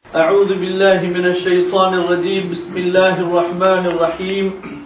أعوذ بالله من الشيطان الرجيم بسم الله الرحمن الرحيم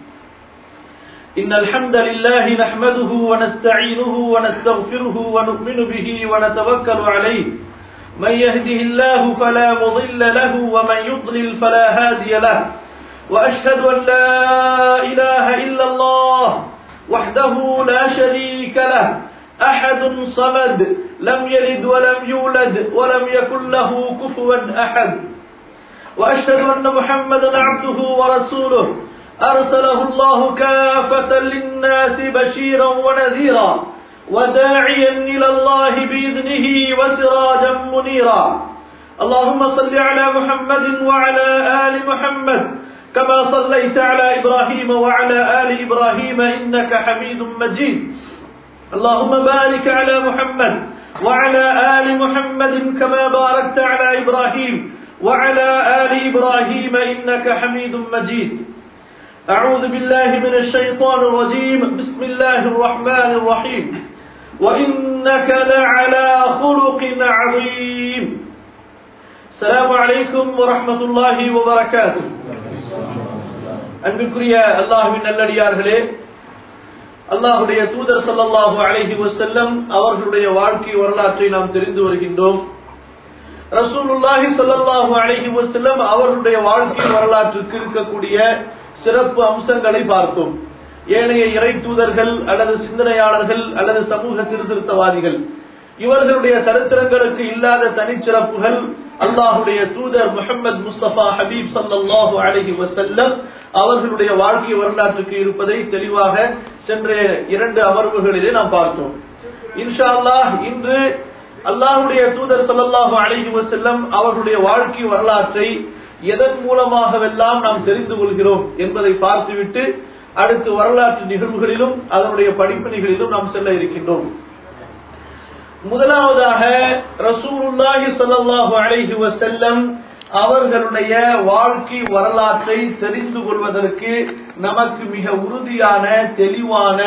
إن الحمد لله نحمده ونستعينه ونستغفره ونؤمن به ونتوكل عليه من يهده الله فلا مضل له ومن يضلل فلا هادي له وأشهد أن لا إله إلا الله وحده لا شريك له أحد صمد لم يلد ولم يولد ولم يكن له كفوا أحد وأشهد أن محمدا عبده ورسوله أرسله الله كافة للناس بشيرا ونذيرا وداعيا إلى الله بإذنه وسراجا منيرا اللهم صل على محمد وعلى آل محمد كما صليت على إبراهيم وعلى آل إبراهيم إنك حميد مجيد اللهم بارك على محمد وعلى آل محمد كما باركت على إبراهيم وعلى آل إبراهيم إنك حميد مجيد أعوذ بالله من الشيطان الرجيم بسم الله الرحمن الرحيم وإنك لعلى خلق عظيم السلام عليكم ورحمة الله وبركاته அன்பிற்குரிய அல்லாஹுவின் நல்லடியார்களே அல்லாஹுடைய தூதர் சல்லாஹூ அலஹி வசல்லம் அவர்களுடைய வாழ்க்கை வரலாற்றை நாம் தெரிந்து வருகின்றோம் ரசூலுல்லாஹி சல்லாஹூ அலஹி வசல்லம் அவர்களுடைய வாழ்க்கை வரலாற்றுக்கு இருக்கக்கூடிய சிறப்பு அம்சங்களை பார்த்தோம் ஏனைய இறை தூதர்கள் அல்லது சிந்தனையாளர்கள் அல்லது சமூக சீர்திருத்தவாதிகள் இவர்களுடைய சரித்திரங்களுக்கு இல்லாத தனிச்சிறப்புகள் அல்லாஹுடைய தூதர் முகமது முஸ்தபா ஹபீப் சல்லாஹூ அலஹி வசல்லம் அவர்களுடைய வாழ்க்கை வரலாற்றுக்கு இருப்பதை தெளிவாக சென்ற இரண்டு அமர்வுகளிலே நாம் பார்த்தோம் இன்ஷா அல்லாஹ் இன்று அல்லாஹுடைய தூதர் சல்லாஹூ அலஹி வசல்லம் அவர்களுடைய வாழ்க்கை வரலாற்றை எதன் மூலமாகவெல்லாம் நாம் தெரிந்து கொள்கிறோம் என்பதை பார்த்துவிட்டு அடுத்து வரலாற்று நிகழ்வுகளிலும் அதனுடைய படிப்பினைகளிலும் நாம் செல்ல இருக்கின்றோம் முதலாவதாக ரசூலுல்லாஹி ஸல்லல்லாஹு அலைஹி வஸல்லம் அவர்களுடைய வாழ்க்கை வரலாற்றை தெரிந்து கொள்வதற்கு நமக்கு மிக உறுதியான தெளிவான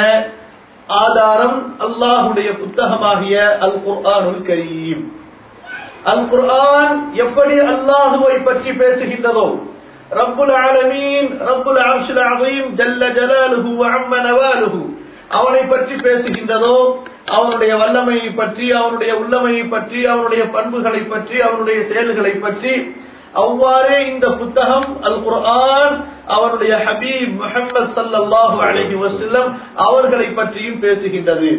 ஆதாரம் அல்லாஹுடைய புத்தகமாகிய அல் குர்ஆனுல் கரீம் அல் குர்ஆன் எப்படி அல்லாஹுவை பற்றி பேசுகின்றதோ ரப்புல் ஆலமீன் ரப்புல் அர்ஷில் அஸீம் ஜல்ல ஜலாலுஹு வ அம்ம நவாலுஹு அவனை பற்றி பேசுகின்றதோ அவனுடைய வல்லமையை பற்றி அவனுடைய உள்ளமையை பற்றி அவனுடைய பண்புகளை பற்றி அவனுடைய செயல்களை பற்றி அவ்வாறே இந்த புத்தகம் அல் குர்ஆன் அவனுடைய ஹபீப் முஹம்மது சல்லல்லாஹு அலைஹி வஸல்லம் அவர்களை பற்றியும் பேசுகின்றது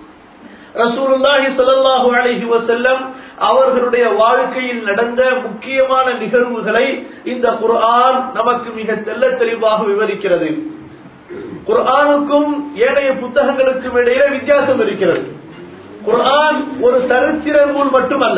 ரசூலுல்லாஹி ஸல்லல்லாஹு அலைஹி வஸல்லம் அவர்களுடைய வாழ்க்கையில் நடந்த முக்கியமான நிகழ்வுகளை இந்த குர்ஆன் நமக்கு மிக தெல்ல தெளிவாக விவரிக்கிறது குர்ஆனுக்கும் ஏனைய புத்தகங்களுக்கும் இடையில வித்தியாசம் இருக்கிறது குர்ஆன் ஒரு சரித்திர நூல் மட்டுமல்ல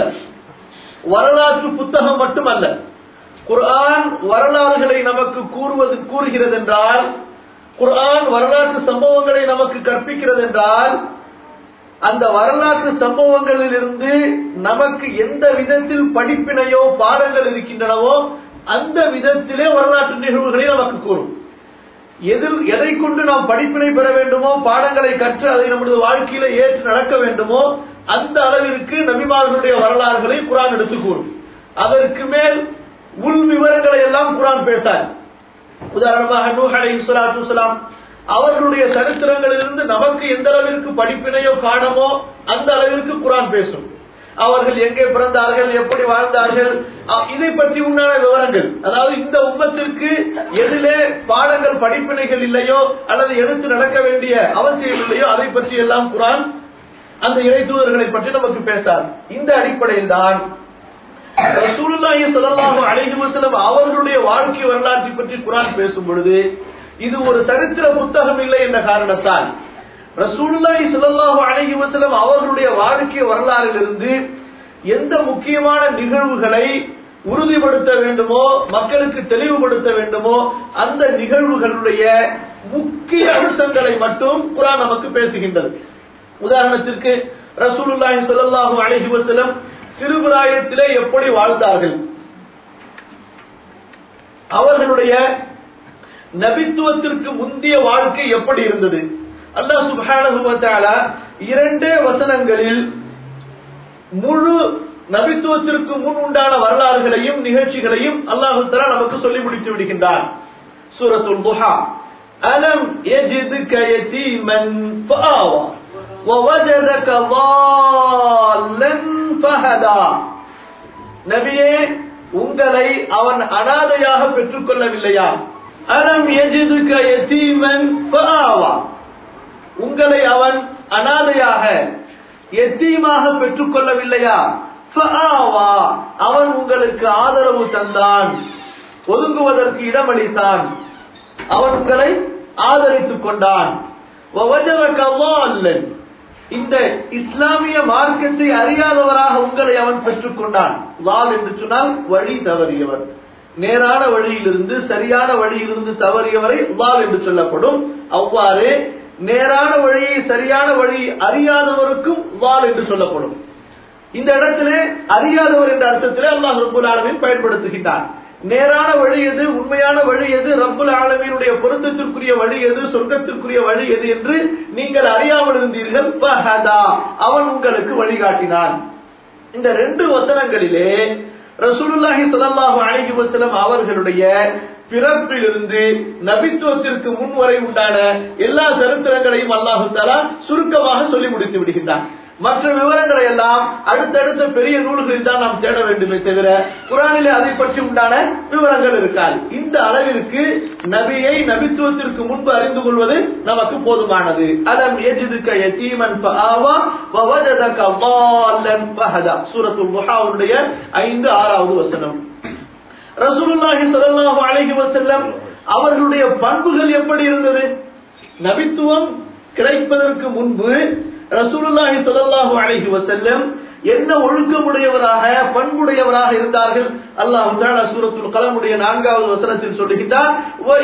வரலாற்று புத்தகம் மட்டுமல்ல குர்ஆன் வரலாறுகளை நமக்கு கூறுவது கூறுகிறது என்றால் குர்ஆன் வரலாற்று சம்பவங்களை நமக்கு கற்பிக்கிறது என்றால் அந்த வரலாற்று சம்பவங்களில் இருந்து நமக்கு எந்த விதத்தில் படிப்பினையோ பாடங்கள் இருக்கின்றனவோ அந்த விதத்திலே வரலாற்று நிகழ்வுகளை நமக்கு கூறும் எதில் எதை கொண்டு நாம் படிப்பினை பெற வேண்டுமோ பாடங்களை கற்று அதை நம்முடைய வாழ்க்கையில ஏற்று நடக்க வேண்டுமோ அந்த அளவிற்கு நபிமார்களுடைய வரலாறுகளை குரான் எடுத்து கூறும் அதற்கு மேல் உள் விவரங்களை எல்லாம் குரான் பேசார் உதாரணமாக நூஹ் அலை சலாத்து வலாம் அவர்களுடைய சரித்திரங்களிலிருந்து நமக்கு எந்த அளவிற்கு படிப்பினையோ பாடமோ அந்த அளவிற்கு குரான் பேசும் அவர்கள் எங்கே பிறந்தார்கள் எப்படி வாழ்ந்தார்கள் இதை பற்றி உண்டான விவரங்கள் அதாவது இந்த உம்மத்திற்கு எதிலே பாடங்கள் படிப்பினைகள் இல்லையோ அல்லது எடுத்து நடக்க வேண்டிய அவசியம் இல்லையோ அதை பற்றி எல்லாம் குரான் அந்த இறை தூதர்களை பற்றி நமக்கு பேசார் இந்த அடிப்படையில் தான் ரசூலுல்லாஹி ஸல்லல்லாஹு அலைஹி வஸல்லம் அவர்களுடைய வாழ்க்கை வரலாற்றை பற்றி குரான் பேசும் பொழுது இது ஒரு சரித்திர புத்தகம் இல்லை என்ற காரணத்தால் ரசூலுல்லாஹி ஸல்லல்லாஹு அலைஹி வஸல்லம் அவர்களுடைய வாழ்க்கை வரலாறிலிருந்து எந்த முக்கியமான நிகழ்வுகளை உறுதிப்படுத்த வேண்டுமோ மக்களுக்கு தெளிவுபடுத்த வேண்டுமோ அந்த நிகழ்வுகளுடைய முக்கிய அம்சங்களை மட்டும் குரான் நமக்கு பேசுகின்றது உதாரணத்திற்கு ரசூலுல்லாஹி ஸல்லல்லாஹு அலைஹி வஸல்லம் சிறுபிராயத்திலே எப்படி வாழ்ந்தார்கள் அவர்களுடைய நபித்துவத்திற்கு முந்தைய வாழ்க்கை எப்படி இருந்தது அல்லாஹ் சுப்ஹானஹு வ தஆலா இரண்டே வசனங்களில் முழு நபித்துவத்திற்கு முன் உண்டான வரலாறுகளையும் நிகழ்ச்சிகளையும் அல்லாஹு தலா நமக்கு சொல்லி முடித்து விடுகின்றான் சூரத்துல் துஹா அலம் يجدك يتيما فآوى ووجدك ضالا فهدى நபியே உங்களை அவன் அனாதையாக பெற்றுக் கொள்ளவில்லையா அலம் எஜிதுக எத்தீமன் ஃபஆவா உங்களை அவன் அனாதையாக எத்தீமாக பெற்றுக் கொள்ளவில்லையா ஃபஆவா அவன் உங்களுக்கு ஆதரவு தந்தான் ஒதுங்குவதற்கு இடமளித்தான் அவன் உங்களை ஆதரித்துக் கொண்டான் وَوَجَدَكَ ضَالًّا இந்த இஸ்லாமிய மார்க்கத்தை அறியாதவராக உங்களை அவன் பெற்றுக் கொண்டான் லால் என்று சொன்னால் வழி தவறியவர் நேரான வழியிலிருந்து சரியான வழியிலிருந்து தவறியவரை லால் என்று சொல்லப்படும் அவ்வாறு நேரான வழியை சரியான வழி அறியாதவருக்கும் லால் என்று சொல்லப்படும் இந்த இடத்திலே அறியாதவர் என்ற அர்த்தத்திலே அல்லாஹ் ரப்புல் ஆலமீன் பயன்படுத்துகின்றான் நேரான வழி எது உண்மையான வழி எது ரப்புல் ஆலமீனுடைய பொருத்தத்திற்குரிய வழி எது சொர்க்கத்திற்குரிய வழி எது என்று நீங்கள் அறியாமல் இருந்தீர்கள் ஃபஹதா. அவன் உங்களுக்கு வழிகாட்டினான் இந்த ரெண்டு வசனங்களிலே ரசூலுல்லாஹி ஸல்லல்லாஹு அலைஹி வஸல்லம் அவர்களுடைய பிறப்பிலிருந்து நபித்துவத்திற்கு முன் வரை உண்டான எல்லா சரித்திரங்களையும் அல்லாஹு தஆலா சுருக்கமாக சொல்லி முடித்து விடுகின்றான் மற்ற விவரங்களை எல்லாம் அடுத்தடுத்த பெரிய நூல்களில் தான் நாம் தேட வேண்டுமே தவிர குரானிலே அதை பற்றி உண்டான விவரங்கள் இருக்காது இந்த அளவிற்கு நபியை நபித்துவத்திற்கு முன்பு அறிந்து கொள்வது நமக்கு போதுமானது அலம் எஜிதுக்க யதீமன் ஃபஆவா வவஜதக ضالًا ஃபஹதா சூரத்துல் முஹாவுடைய ஐந்து ஆறாவது வசனம் ரசூலுல்லாஹி ஸல்லல்லாஹு அலைஹி வஸல்லம் அவர்களுடைய பண்புகள் எப்படி இருந்தது நபித்துவம் கிடைப்பதற்கு முன்பு ரசூலுல்லாஹி ஸல்லல்லாஹு அலைஹி வஸல்லம் என்ன ஒழுக்கமுடையவராக பண்புடையவராக இருந்தார்கள் அல்லாஹ் தஆலா சூரத்துல் கலமுடைய நான்காவது வசனத்தில் சொல்லுகிறார் வ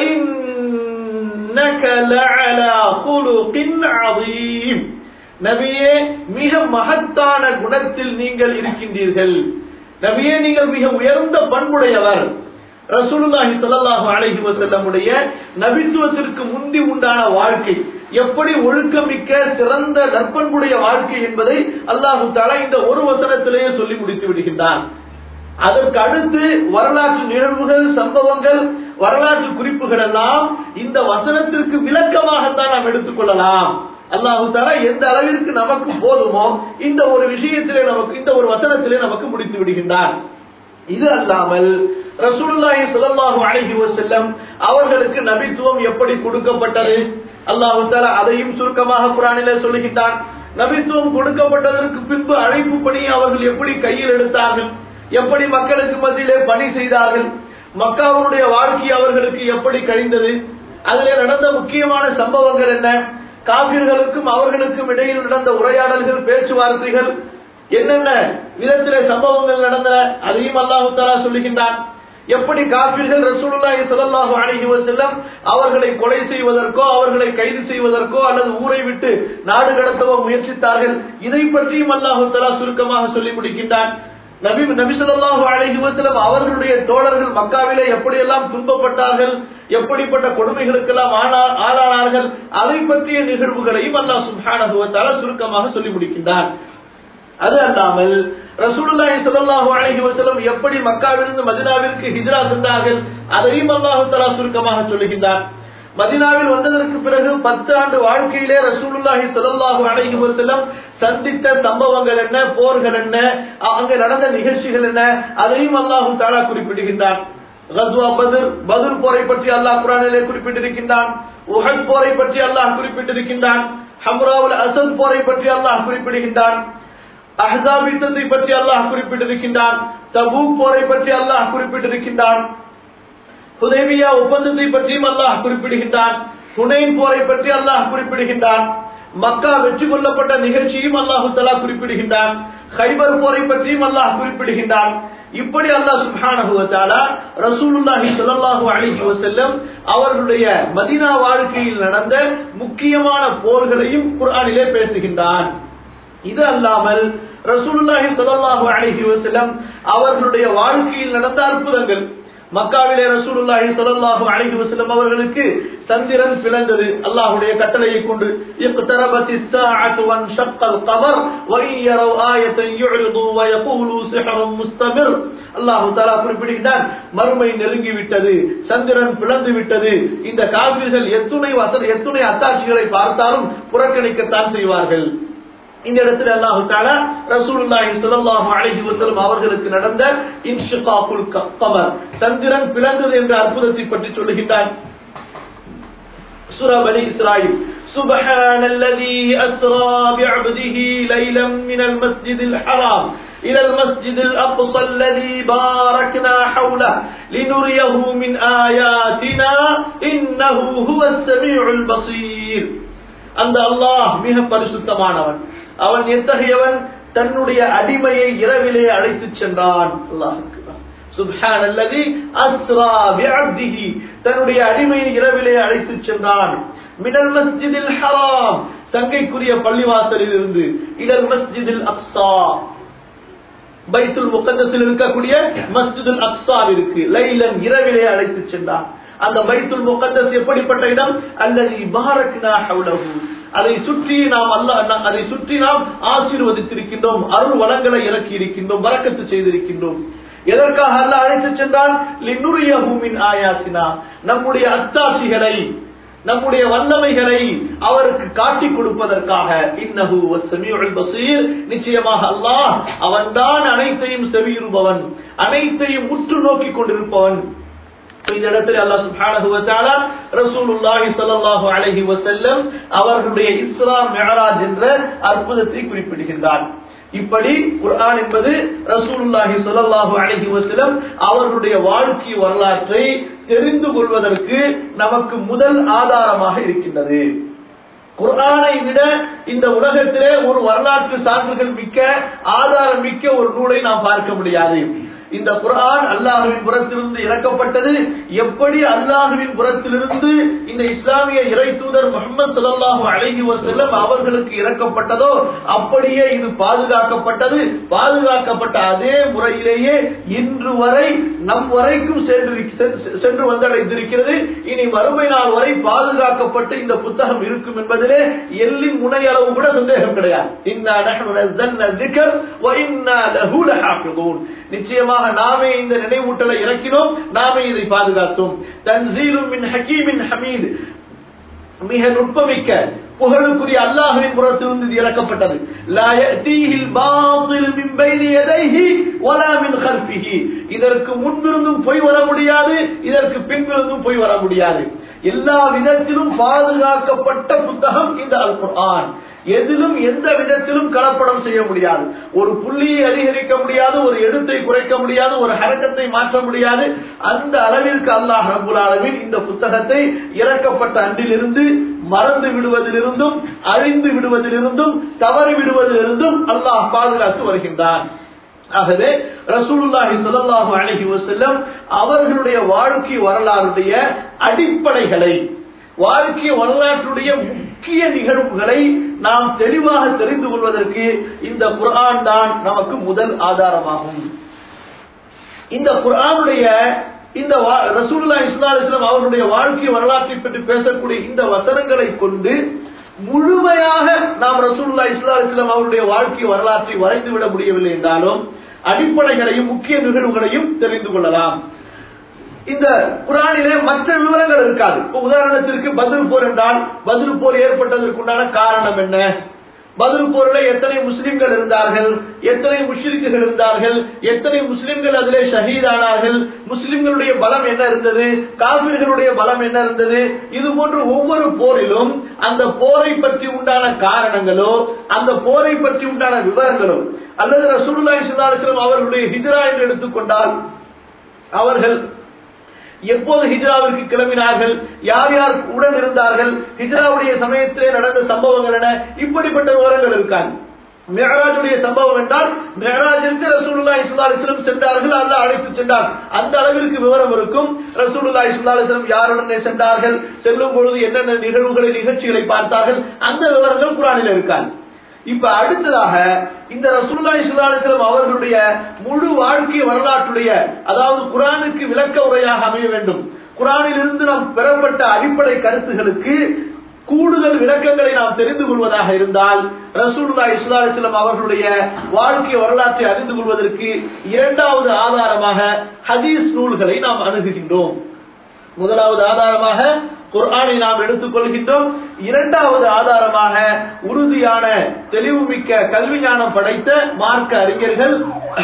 இன்னக லஅலா குலுகின் அதீம் நபியே மிக மகத்தான குணத்தில் நீங்கள் இருக்கின்றீர்கள் நபியே நீங்கள் மிக உயர்ந்த பண்புடையவர் ரசூலுல்லாஹி ஸல்லல்லாஹு அலைஹி வஸல்லமுடைய நபித்துவத்திற்கு முந்தி உண்டான வாழ்க்கை எப்படி ஒழுக்கமிக்க சிறந்த நற்பண்புடைய வாழ்க்கை என்பதை அல்லாஹு தஆலா இந்த ஒரு வசனத்திலேயே சொல்லி முடித்து விடுகின்றான் அதற்கு அடுத்து வரலாற்று நிகழ்வுகள் சம்பவங்கள் வரலாற்று குறிப்புகள் எல்லாம் இந்த வசனத்திற்கு விளக்கமாகத்தான் நாம் எடுத்துக்கொள்ளலாம் அல்லாஹு தாலா எந்த அளவிற்கு நமக்கு போதுமோ இந்த ஒரு விஷயத்திலே நமக்கு இந்த ஒரு வசனத்திலே நமக்கு முடித்து விடுகின்றான் இது அல்லாமல் ரசூலுல்லாஹி ஸல்லல்லாஹு அலைஹி வஸல்லம் அவர்களுக்கு நபித்துவம் எப்படி கொடுக்கப்பட்டது அல்லாஹு தஆலா அதையும் சுருக்கமாக குர்ஆனிலே சொல்லுகின்றான் நபித்துவம் கொடுக்கப்பட்டதற்கு பின்பு அழைப்பு பணியை அவர்கள் எப்படி கையில் எடுத்தார்கள் எப்படி மக்களுக்கு மத்தியிலே பணி செய்தார்கள் மக்காவுடைய வாழ்க்கை அவர்களுக்கு எப்படி கழிந்தது அதிலே நடந்த முக்கியமான சம்பவங்கள் என்ன காபிர்களுக்கும் அவர்களுக்கும் இடையில் நடந்த உரையாடல்கள் பேச்சுவார்த்தைகள் என்னென்ன விதத்திலே சம்பவங்கள் நடந்தன அதையும் அல்லாஹு தாலா சொல்லுகின்றான் எப்படி காபிர்கள் ரசூலுல்லாஹி ஸல்லல்லாஹு அலைஹி வஸல்லம் அவர்களை கொலை செய்வதற்கோ அவர்களை கைது செய்வதற்கோ அல்லது ஊரை விட்டு நாடு கடத்தவோ முயற்சித்தார்கள் இதை பற்றியும் அல்லாஹு தஆலா சுருக்கமாக சொல்லி முடிக்கின்றான் நபி நபி ஸல்லல்லாஹு அலைஹி வஸல்லம் அவர்களுடைய தோழர்கள் மக்காவிலே எப்படியெல்லாம் துன்பப்பட்டார்கள் எப்படிப்பட்ட கொடுமைகளுக்கெல்லாம் ஆனா- ஆளானார்கள் அதை பற்றிய நிகழ்வுகளையும் அல்லாஹ் சுப்ஹானஹு வ தஆலா சுருக்கமாக சொல்லி முடிக்கின்றான் அது அல்லாமல் ரசூலுல்லாஹி ஸல்லல்லாஹு அலைஹி வஸல்லம் எப்படி மக்காவிலிருந்து மதீனாவிற்கு ஹிஜ்ரா சென்றார்கள் அதையும் அல்லாஹ் தஆலா சுருக்கமாக சொல்லுகின்றார் மதீனாவில் வந்ததற்கு பிறகு பத்து ஆண்டு வாழ்க்கையிலே ரசூலுல்லாஹி ஸல்லல்லாஹு அலைஹி வஸல்லம் சந்தித்த சம்பவங்கள் என்ன போர்கள் என்ன அங்கே நடந்த நிகழ்ச்சிகள் என்ன அதையும் அல்லாஹ் தஆலா குறிப்பிடுகின்றான் கஸ்வா பத்ர் பத்ர் போரை பற்றி அல்லாஹ் குர்ஆனிலே குறிப்பிட்டிருக்கின்றான் உஹத் போரை பற்றி அல்லாஹ் குறிப்பிட்டிருக்கின்றான் ஹம்ராவுல் அசத் போரை பற்றி அல்லாஹ் குறிப்பிடுகின்றான் அஹ்ஸாப் யுத்தத்தை பற்றி அல்லாஹ் குறிப்பிட்டிருக்கின்றான் தபூக் போரை பற்றி அல்லாஹ் குறிப்பிட்டிருக்கின்றான் ஹுதைபியா ஒப்பந்தத்தை பற்றியும் அல்லாஹ் குறிப்பிடுகின்றான் ஹுனைன் போரை பற்றி அல்லாஹ் குறிப்பிடுகின்றான் மக்கா வெற்றி கொள்ளப்பட்ட நிகழ்ச்சியும் அல்லாஹு தலா குறிப்பிடுகின்றான் ஹைபர் போரை பற்றியும் அல்லாஹ் குறிப்பிடுகின்றான் இப்படி அல்லாஹ் சுப்ஹானஹு வ தஆலா ரசூலுல்லாஹி ஸல்லல்லாஹு அலைஹி வஸல்லம் அவர்களுடைய மதீனா வாழ்க்கையில் நடந்த முக்கியமான போர்களையும் குர்ஆனிலே பேசுகின்றான் இது அல்லாமல் ரசூலுல்லாஹி ஸல்லல்லாஹு அலைஹி வஸல்லம் அவர்களுடைய வாழ்க்கையில் நடந்த அற்புதங்கள் மக்காவிலே ரசூலுல்லாஹி ஸல்லல்லாஹு அலைஹி வஸல்லம் அவர்களுக்கு சந்திரன் பிளந்தது அல்லாஹ்வுடைய கட்டளையை கொண்டு இக்தரபத்திஸ் ஸாஅத்து வன்ஷக்கல் கமர் வஇன் யரவ் ஆயத்தன் யு'ரிது வயகூலு சிஹ்ருன் முஸ்தமிர் அல்லாஹ் தஆலா குறிப்பிடுகிறான் மறுமை நெருங்கி விட்டது சந்திரன் பிளந்து விட்டது இந்த காவிர்கள் எத்துணை வசன எத்துணை அத்தாட்சிகளை பார்த்தாலும் புறக்கணிக்கத்தான் செய்வார்கள் இந்த இடத்துல அல்லாஹு தாலா ரசூலுல்லாஹி ஸல்லல்லாஹு அலைஹி வஸல்லம் அவர்களுக்கு நடந்த இன்ஷிகாகுல் கமர் சந்திரன் பிளந்தது என்ற அற்புதத்தை பற்றி சொல்லுகின்றான் சூரா பனி இஸ்ராயில் سبحان الذي أسرى بعبده ليلا من المسجد الحرام إلى المسجد الأقصى الذي باركنا حوله لنريه من آياتنا إنه هو السميع البصير அந்த அல்லாஹ் மிக பரிசுத்தமானவன் அவன் எத்தகையவன் தன்னுடைய அடிமையை இரவிலே அழைத்துச் சென்றான் அல்லாஹுக்கு சுப்ஹான் அல்லது அஸ்ரா பிஅப்திஹி தன்னுடைய அடிமையை இரவிலே அழைத்துச் சென்றான் மினல் மஸ்ஜிதில் ஹராம் சங்கைக்குரிய பள்ளிவாசலில் இருந்து இடல் மஸ்ஜிதில் அக்ஸா பைத்துல் முகத்தத்தில் இருக்கக்கூடிய மஸ்ஜிதுல் அக்ஸாவிற்கு லைலன் இரவிலே அழைத்துச் சென்றான் அந்த பைத்துல் முகத்தஸ் எப்படிப்பட்ட இடம் அல்லது பாரக்னா ஹவுலஹு அதை சுற்றி நாம் அல்ல அதை சுற்றி நாம் ஆசீர்வதித்திருக்கின்றோம் அருள் வளங்களை இறக்கி இருக்கின்றோம் வரக்கத்து செய்திருக்கின்றோம் எதற்காக அல்ல அழைத்து சென்றான் லின்னுரியஹூமின் ஆயாசினா நம்முடைய அத்தாட்சிகளை நம்முடைய வல்லமைகளை அவருக்கு காட்டிக் கொடுப்பதற்காக இன்னஹு வஸ்ஸமீஉல் பஸீர் நிச்சயமாக அல்லாஹ் அவன்தான் அனைத்தையும் செவியுறுபவன் அனைத்தையும் உற்று நோக்கிக் கொண்டிருப்பவன் இந்த இடத்துல அல்லாஹ் சுப்ஹானஹு வ தஆலா ரசூலுல்லாஹி ஸல்லல்லாஹு அலைஹி வஸல்லம் அவர்களுடைய இஸ்ரா மிஅராஜ் என்ற அற்புதத்தை குறிப்பிடுகின்றார் இப்படி குர்ஆன் என்பது ரசூலுல்லாஹி ஸல்லல்லாஹு அலைஹி வஸல்லம் அவர்களுடைய வாழ்க்கை வரலாற்றை தெரிந்து கொள்வதற்கு நமக்கு முதல் ஆதாரமாக இருக்கின்றது குர்ஆனை விட இந்த உலகத்திலே ஒரு வரலாற்று சான்றுகள் மிக்க ஆதாரம் மிக்க ஒரு நூலை நாம் பார்க்க முடியாது இந்த குரான் அல்லாஹுவின் புறத்திலிருந்து இறக்கப்பட்டது எப்படி அல்லாஹுவின் புறத்திலிருந்து இந்த இஸ்லாமிய இறை தூதர் முகமது சல்லாஹூ அழகி வசல்லம் அவர்களுக்கு இறக்கப்பட்டதோ அப்படியே இது பாதுகாக்கப்பட்டது பாதுகாக்கப்பட்ட அதே முறையிலேயே இன்று வரை நம் வரைக்கும் சென்று சென்று வந்தடைந்திருக்கிறது இனி மறுமை நாள் வரை பாதுகாக்கப்பட்டு இந்த புத்தகம் இருக்கும் என்பதிலே எல்லின் முனையளவு கூட சந்தேகம் கிடையாது இன்னா நஹ்னு நஸ்ஸல்னா ذிக்ர் வ இன்னா லஹு லஹாஃபிதூன் நிச்சயமாக நாமே இந்த நினைவூட்டலை இறக்கினோம் நாமே இதை பாதுகாத்தோம் தன்சீலும் மின் ஹக்கீமின் ஹமீத் மிக நுட்பமிக்க புகழுக்குரிய அல்லாஹுவின் புறத்திலிருந்து இது இறக்கப்பட்டது லா யஅதீஹில் பாத்தில் மின் பைனி யதைஹி வலா மின் கல்பிஹி இதற்கு முன்பிருந்தும் போய் வர முடியாது இதற்கு பின்பிருந்தும் போய் வர முடியாது எல்லா விதத்திலும் பாதுகாக்கப்பட்ட புத்தகம் இந்த அல் குர்ஆன் எதிலும் எந்த விதத்திலும் கலப்படம் செய்ய முடியாது ஒரு புள்ளியை அதிகரிக்க முடியாது ஒரு எழுத்தை குறைக்க முடியாது ஒரு ஹரக்கத்தை மாற்ற முடியாது அந்த அளவிற்கு அல்லாஹ் ரபுல் அளவில் இந்த புத்தகத்தை இறக்கப்பட்ட அன்றிலிருந்து மறந்து விடுவதிலிருந்தும் அழிந்து விடுவதிலிருந்தும் தவறி விடுவதிலிருந்தும் அல்லாஹ் பாதுகாத்து வருகின்றான் ஆகவே ரசூலுல்லாஹி ஸல்லல்லாஹு அலைஹி வஸல்லம் அவர்களுடைய வாழ்க்கை வரலாறுடைய அடிப்படைகளை வாழ்க்கை வரலாற்றுடைய முக்கிய நிகழ்வுகளை நாம் தெளிவாக தெரிந்து கொள்வதற்கு இந்த குர்ஆன் தான் நமக்கு முதல் ஆதாரமாகும் இந்த குர்ஆனுடைய இந்த ரசூல்லா இஸ்லா இஸ்லாம் அவர்களுடைய வாழ்க்கை வரலாற்றை பற்றி பேசக்கூடிய இந்த வசனங்களை கொண்டு முழுமையாக நாம் ரசூல்லா இஸ்லா இஸ்லாம் அவருடைய வாழ்க்கை வரலாற்றை வரைந்து விட முடியவில்லை என்றாலும் அடிப்படைகளையும் முக்கிய நிகழ்வுகளையும் தெரிந்து கொள்ளலாம் இந்த குரானிலே மற்ற விவரங்கள் இருக்காது உதாரணத்திற்கு பதில் போர் என்றால் பதில் போர் ஏற்பட்டதற்குண்டான காரணம் என்ன பதில் போரில் எத்தனை முஸ்லிம்கள் இருந்தார்கள் எத்தனை முஷ்ரிக்குகள் இருந்தார்கள் எத்தனை முஸ்லிம்கள் அதிலே ஷஹீதானார்கள் முஸ்லிம்களுடைய பலம் என்ன இருந்தது காவிர்களுடைய பலம் என்ன இருந்தது இது போன்று ஒவ்வொரு போரிலும் அந்த போரை பற்றி உண்டான காரணங்களோ அந்த போரை பற்றி உண்டான விவரங்களோ அல்லது ரசூலுல்லாஹி ஸல்லல்லாஹு அலைஹி வஸல்லம் அவர்களுடைய ஹிஜ்ரா என்று எடுத்துக்கொண்டால் அவர்கள் எப்போது ஹிஜ்ராவிற்கு கிளம்பினார்கள் யார் யார் உடன் இருந்தார்கள் ஹிஜ்ராவுடைய சமயத்திலே நடந்த சம்பவங்கள் என இப்படிப்பட்ட விவரங்கள் இருக்காங்க மெஹராஜுடைய சம்பவம் என்றால் மெஹராஜிற்கு ரசூலுல்லா இஸ்லாலிஸ்லம் சென்றார்கள் அல்ல அழைத்து சென்றார் அந்த அளவிற்கு விவரம் இருக்கும் ரசூலுல்லா இஸ்லாலிஸ்லம் யாருடனே சென்றார்கள் செல்லும் பொழுது என்னென்ன நிகழ்வுகளை நிகழ்ச்சிகளை பார்த்தார்கள் அந்த விவரங்கள் குரானில் இருக்காது இப்ப அடுத்ததாக இந்த ரசூலுல்லாஹி ஸல்லல்லாஹு அலைஹி வஸல்லம் அவர்களுடைய முழு வாழ்க்கை வரலாற்றுடைய அதாவது குர்ஆனுக்கு விளக்க உரையாக அமைய வேண்டும் குர்ஆனில் இருந்து நாம் பெறப்பட்ட அடிப்படை கருத்துகளுக்கு கூடுதல் விளக்கங்களை நாம் தெரிந்து கொள்வதாக இருந்தால் ரசூலுல்லாஹி ஸல்லல்லாஹு அலைஹி வஸல்லம் அவர்களுடைய வாழ்க்கை வரலாற்றை அறிந்து கொள்வதற்கு இரண்டாவது ஆதாரமாக ஹதீஸ் நூல்களை நாம் அணுகுகின்றோம் முதலாவது ஆதாரமாக குர்ஆனை நாம் எடுத்துக்கொள்கின்றோம் இரண்டாவது ஆதாரமாக உறுதியான தெளிவுமிக்க கல்வி ஞானம் படைத்த மார்க்க அறிஞர்கள்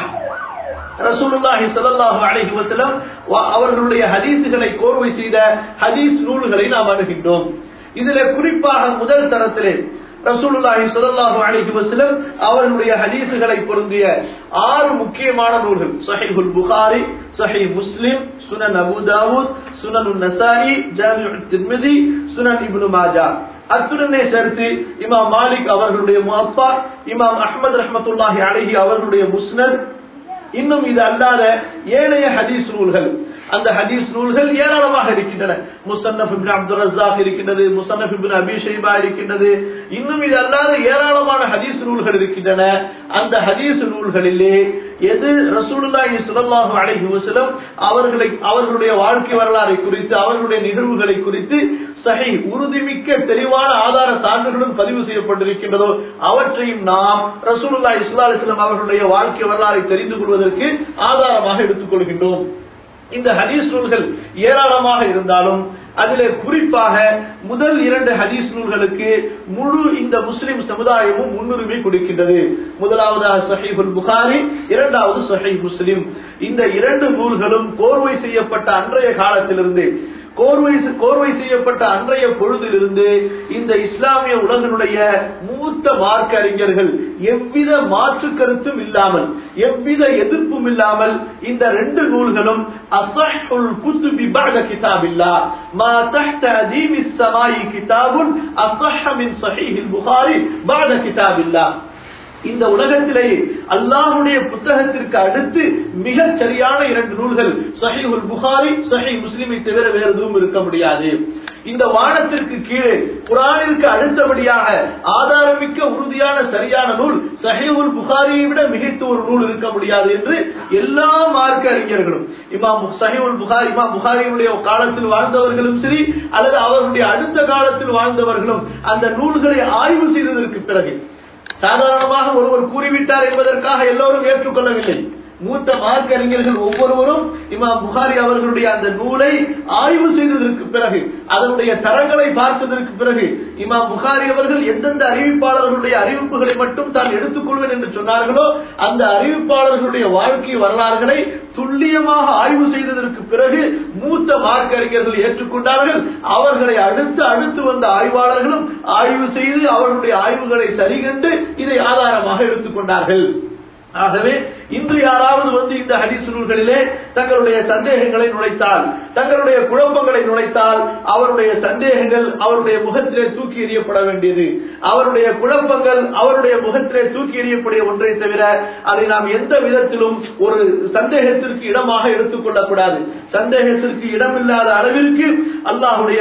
ரசூலுல்லாஹி ஸல்லல்லாஹு அலைஹி வஸல்லம் அவர்களுடைய ஹதீஸுகளை கோர்வை செய்த ஹதீஸ் நூல்களை நாம் அணுகின்றோம் இதுல குறிப்பாக முதல் தரத்திலே ரசூலுல்லாஹி ஸல்லல்லாஹு அலைஹி வஸல்லம் அவர்களுடைய ஹதீஸுகளை பொருந்திய ஆறு முக்கியமான நூல்கள் ஸஹீஹுல் புகாரி ஸஹீஹ் முஸ்லிம் சுனன் அபூ தாவூத் சுனன் நசாயி ஜாமிஉ திர்மிதி சுனன் இப்னு மாஜா அத்துடனே சேர்த்து இமாம் மாலிக் அவர்களுடைய முஅப்பா இமாம் அஹ்மத் ரஹ்மத்துல்லாஹி அலைஹி அவர்களுடைய முஸ்னத் இன்னும் இது அல்லாத ஏனைய ஹதீஸ் நூல்கள் அந்த ஹதீஸ் நூல்கள் ஏராளமாக இருக்கின்றன முசன்னப் இப்னு அப்துல் ரஸாக் இருக்கின்றது முசன்னப் இப்னு அபி ஷைபா இருக்கின்றது இன்னும் இது அல்லாத ஏராளமான ஹதீஸ் நூல்கள் இருக்கின்றன அந்த ஹதீஸ் நூல்களிலே எது ரசூலுல்லாஹி ஸல்லல்லாஹு அலைஹி வஸல்லம் அவர்களை அவர்களுடைய வாழ்க்கை வரலாறை குறித்து அவர்களுடைய நிகழ்வுகளை குறித்து சஹி உறுதிமிக்க தெளிவான ஆதார சான்றுகளும் பதிவு செய்யப்பட்டிருக்கின்றதோ அவற்றையும் நாம் ரசூலுல்லாஹி ஸல்லல்லாஹு அலைஹி வஸல்லம் அவர்களுடைய வாழ்க்கை வரலாறை தெரிந்து கொள்வதற்கு ஆதாரமாக எடுத்துக்கொள்கின்றோம் இந்த ஹதீஸ் நூல்கள் ஏராளமாக இருந்தாலும் அதிலே குறிப்பாக முதல் இரண்டு ஹதீஸ் நூல்களுக்கு முழு இந்த முஸ்லிம் சமுதாயமும் முன்னுரிமை கொடுக்கின்றது முதலாவதாக சஹீபுல் புகாரி இரண்டாவது சஹீப் முஸ்லிம் இந்த இரண்டு நூல்களும் கோர்வை செய்யப்பட்ட அன்றைய காலத்திலிருந்து கோர்வை கோர்வை செய்யப்பட்ட அன்றைய பொழுதிலிருந்து இந்த இஸ்லாமிய உலகினுடைய மூத்த மார்க்க அறிஞர்கள் எவ்வித மாற்று கருத்தும் இல்லாமல் எவ்வித எதிர்ப்பும் இல்லாமல் இந்த ரெண்டு நூல்களும் அசஹுல் குத்துபி பஅத கிதாபில்லா மா தஹ்த அதீமி ஸமாயி கிதாபுன் அஸஹ மின் ஸஹீஹில் புகாரி பஅத கிதாபில்லா இந்த உலகத்திலேயே அல்லாஹுடைய புத்தகத்திற்கு அடுத்து மிக சரியான இரண்டு நூல்கள் சஹீஹுல் புகாரி சஹீ முஸ்லிமை தவிர வேறு எதுவும் இருக்க முடியாது இந்த வானத்திற்கு கீழே குரானிற்கு அடுத்தபடியாக ஆதாரமிக்க உறுதியான சரியான நூல் சஹீஹுல் புகாரியை விட மிகைத்த ஒரு நூல் இருக்க முடியாது என்று எல்லா மார்க்க அறிஞர்களும் இமாம் சஹீஹுல் புகாரி இமாம் புகாரியுடைய காலத்தில் வாழ்ந்தவர்களும் சரி அல்லது அவர்களுடைய அடுத்த காலத்தில் வாழ்ந்தவர்களும் அந்த நூல்களை ஆய்வு செய்ததற்கு பிறகு சாதாரணமாக ஒருவர் கூறிவிட்டார் என்பதற்காக எல்லோரும் ஏற்றுக்கொள்ளவில்லை மூத்த மார்க்க அறிஞர்கள் ஒவ்வொருவரும் இமாம் புகாரி அவர்களுடைய அந்த நூலை ஆய்வு செய்ததற்கு பிறகு அதனுடைய தரங்களை பார்த்ததற்கு பிறகு இமாம் புகாரி அவர்கள் எந்தெந்த அறிவிப்பாளர்களுடைய அறிவிப்புகளை மட்டும் தான் எடுத்துக்கொள்வேன் என்று சொன்னார்களோ அந்த அறிவிப்பாளர்களுடைய வாழ்க்கை வரலாறுகளை துல்லியமாக ஆய்வு செய்ததற்கு பிறகு மூத்த மார்க்க அறிஞர்கள் ஏற்றுக்கொண்டார்கள் அவர்களை அடுத்து அடுத்து வந்த ஆய்வாளர்களும் ஆய்வு செய்து அவர்களுடைய ஆய்வுகளை சரிகண்டு இதை ஆதாரமாக எடுத்துக்கொண்டார்கள் ஆகவே இன்று யாராவது வந்து இந்த ஹதீஸ் நூல்களிலே தங்களுடைய சந்தேகங்களை நுழைத்தால் தங்களுடைய குழப்பங்களை நுழைத்தால் அவருடைய சந்தேகங்கள் அவருடைய முகத்திலே தூக்கி எறியப்பட வேண்டியது அவருடைய குழப்பங்கள் அவருடைய முகத்திலே தூக்கி எறியக்கூடிய ஒன்றை தவிர அதை நாம் எந்த விதத்திலும் ஒரு சந்தேகத்திற்கு இடமாக எடுத்துக்கொள்ளக்கூடாது சந்தேகத்திற்கு இடமில்லாத அளவிற்கு அல்லாஹுடைய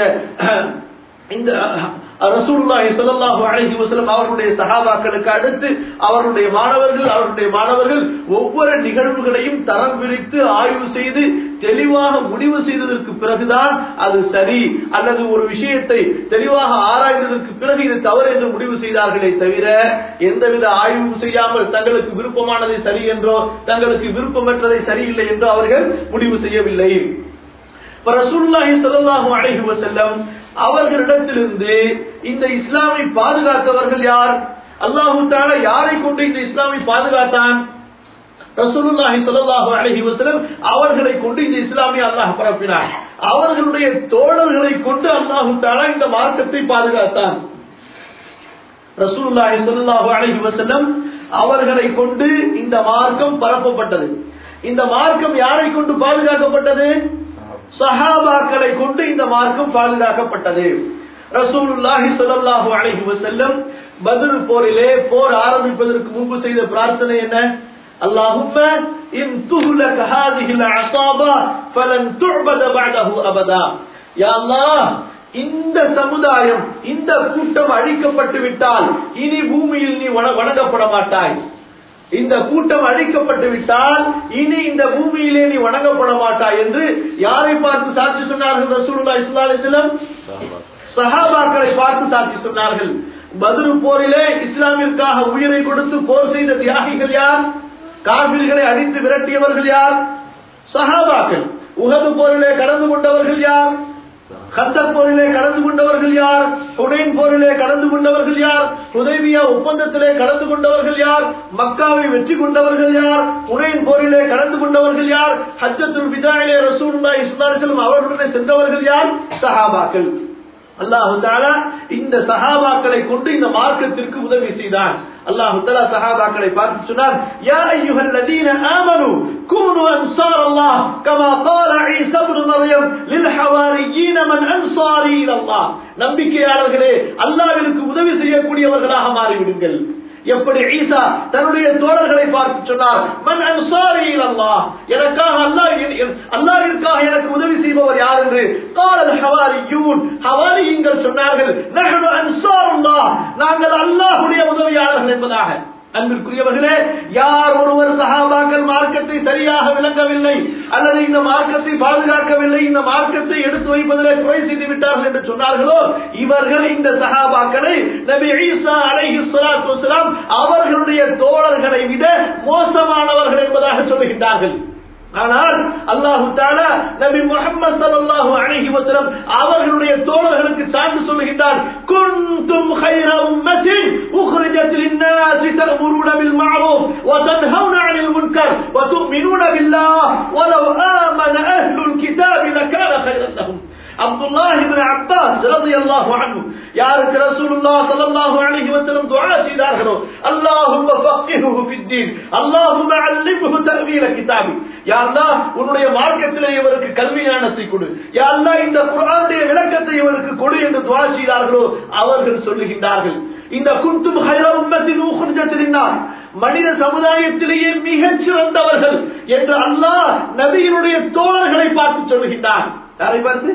இந்த ரசூலுல்லாஹி ஸல்லல்லாஹு அலைஹி வஸல்லம் அவர்களுடைய சஹாபாக்களுக்கு அடுத்து அவருடைய மாணவர்கள் அவருடைய மாணவர்கள் ஒவ்வொரு நிகழ்வுகளையும் தரம் பிரித்து ஆய்வு செய்து தெளிவாக முடிவு செய்ததற்கு பிறகுதான் அது சரி அல்லது ஒரு விஷயத்தை தெளிவாக ஆராய்ந்ததற்கு பிறகு இது தவறு என்று முடிவு செய்தார்களே தவிர எந்தவித ஆய்வும் செய்யாமல் தங்களுக்கு விருப்பமானதை சரி என்றோ தங்களுக்கு விருப்பமற்றதை சரியில்லை என்றோ அவர்கள் முடிவு செய்யவில்லை ரசூலுல்லாஹி ஸல்லல்லாஹு அலைஹி வஸல்லம் அவர்களிடத்திலிருந்து இந்த இஸ்லாமை பாதுகாத்தவர்கள் யார் அல்லாஹு தாலா யாரை கொண்டு இந்த இஸ்லாமை பாதுகாத்தான் ரசூலுல்லாஹி ஸல்லல்லாஹு அலைஹி வஸல்லம் அவர்களை கொண்டு இந்த இஸ்லாமை அல்லாஹ் பரப்பினார் அவர்களுடைய தோழர்களை கொண்டு அல்லாஹு தாலா இந்த மார்க்கத்தை பாதுகாத்தான் ரசூலுல்லாஹி ஸல்லல்லாஹு அலைஹி வஸல்லம் அவர்களை கொண்டு இந்த மார்க்கம் பரப்பப்பட்டது இந்த மார்க்கம் யாரை கொண்டு பாதுகாக்கப்பட்டது சஹாபாக்களை கொண்டு இந்த மார்க்கம் பாதுகாக்கப்பட்டது ரசூலுல்லாஹி ஸல்லல்லாஹு அலைஹி வஸல்லம் பத்ர் போரிலே போர் ஆரம்பிப்பதற்கு முன்பு செய்த பிரார்த்தனை என்ன اللهم إن تهلك هذه العصابة فلن تعبد بعده أبدا يا الله இந்த சமுதாயம் இந்த கூட்டம் அழிக்கப்பட்டு விட்டால் இனி பூமியில் நீ வண- வணங்கப்பட மாட்டாய் இந்த கூட்டம் அழிக்கப்பட்டு விட்டால் இனி இந்த பூமியிலே நீ வணங்கப்பட மாட்டாய் என்று யாரை பார்த்து சாட்சி சொன்னார்கள் ரசூலுல்லாஹி ஸல்லல்லாஹு அலைஹி வஸல்லம் சஹாபாக்களை பார்த்து சாட்சி சொன்னார்கள் பத்ரு போரிலே இஸ்லாமிற்காக உயிரை கொடுத்து போர் செய்த தியாகிகள் யார் காபிர்களை அடித்து விரட்டியவர்கள் யார் சஹாபாக்கள் உகது போரிலே கலந்து கொண்டவர்கள் யார் கத்தர் போரிலே கலந்து கொண்டவர்கள் யார் ஹுனைன் போரிலே கலந்து கொண்டவர்கள் யார் ஹுதைபியா ஒப்பந்தத்திலே கலந்து கொண்டவர்கள் யார் மக்காவை வெற்றி கொண்டவர்கள் யார் ஹுனைன் போரிலே கலந்து கொண்டவர்கள் யார் ஹஜ்ஜத்துல் விதாயிலே ரசூலுல்லாஹி ஸல்லல்லாஹு அலைஹி வஸல்லம் அவர்களுடன் சென்றவர்கள் யார் சஹாபாக்கள் அல்லாஹு தாலா இந்த சஹாபாக்களை கொண்டு இந்த மார்க்கத்திற்கு உதவி செய்தான் அல்லாஹு தாலா சஹாபாக்களை பார்த்து சொன்னார் யா அய்யுஹல் லதீன ஆமனு கூனு அன்சார் அல்லாஹ் கமா قال عيسى ابن مريم للحواريين من انصاري الى الله நம்பிக்கையாளர்களே அல்லாஹ்விற்கு உதவி செய்யக்கூடியவர்களாக மாறிவிடுங்கள் எப்படி ஈசா தன்னுடைய தோழர்களை பார்த்து சொன்னார் மன் அன்சாரி அல்லாஹ் எனக்காக அல்லாஹ் அல்லாஹ்விற்காக எனக்கு உதவி செய்பவர் யார் என்று காலல் ஹவாரியூன் ஹவாரியுங்கள் சொன்னார்கள் நஹ்னு அன்சாருல்லாஹ் நாங்கள் அல்லாஹ்வுடைய உதவியாளர்கள் என்பதாக அன்பிற்குரியவர்களே யார் ஒருவர் சஹாபாக்கள் மார்க்கத்தை சரியாக விளங்கவில்லை அல்லது இந்த மார்க்கத்தை பாதுகாக்கவில்லை இந்த மார்க்கத்தை எடுத்து வைப்பதிலே குறை செய்து விட்டார்கள் என்று சொன்னார்களோ இவர்கள் இந்த சஹாபாக்களை நபி ஈசா அலைஹி ஸலாத்து வஸலாம் அவர்களுடைய தோழர்களை விட மோசமானவர்கள் என்பதாக சொல்லுகின்றார்கள் ஆனால் அல்லாஹு தாலா நபி முஹம்மது ஸல்லல்லாஹு அலைஹி வஸல்லம் அவர்களுடைய தோழர்களுக்கு சான்று சொல்லுகின்றார் குன்தும் خير امه اخرجت للناس تأمرون بالمعروف وتنهون عن المنكر وتؤمنون بالله ولو آمن أهل الكتاب لكان خيرا لهم عبد الله بن عباس رضي الله عنه யாருக்கு ரசூலுல்லாஹ் ஸல்லல்லாஹு அலைஹி வஸல்லம் துஆ செய்தார்களோ அல்லாஹும்ம ஃபக்ஹுஹு ஃபித்தீன் அல்லாஹும்ம அல்லிம்ஹு தஅவீல கிதாபி யா அல்லாஹ் உன்னுடைய மார்க்கத்திலே இவருக்கு கல்வி ஞானத்தை கொடு யா அல்லாஹ் இந்த குர்ஆனுடைய விளக்கத்தை இவருக்கு கொடு என்று துஆ செய்தார்களோ அவர்கள் சொல்லுகின்றார்கள் இந்த குன்தும் ஹைர உம்மத்தின் உஹ்ரிஜத் லின்னாஸ் மனித சமுதாயத்திலேயே மிகச் சிறந்தவர்கள் என்று அல்லாஹ் நபியினுடைய தோழர்களை பார்த்து சொல்லுகின்றார் யாரை பார்த்து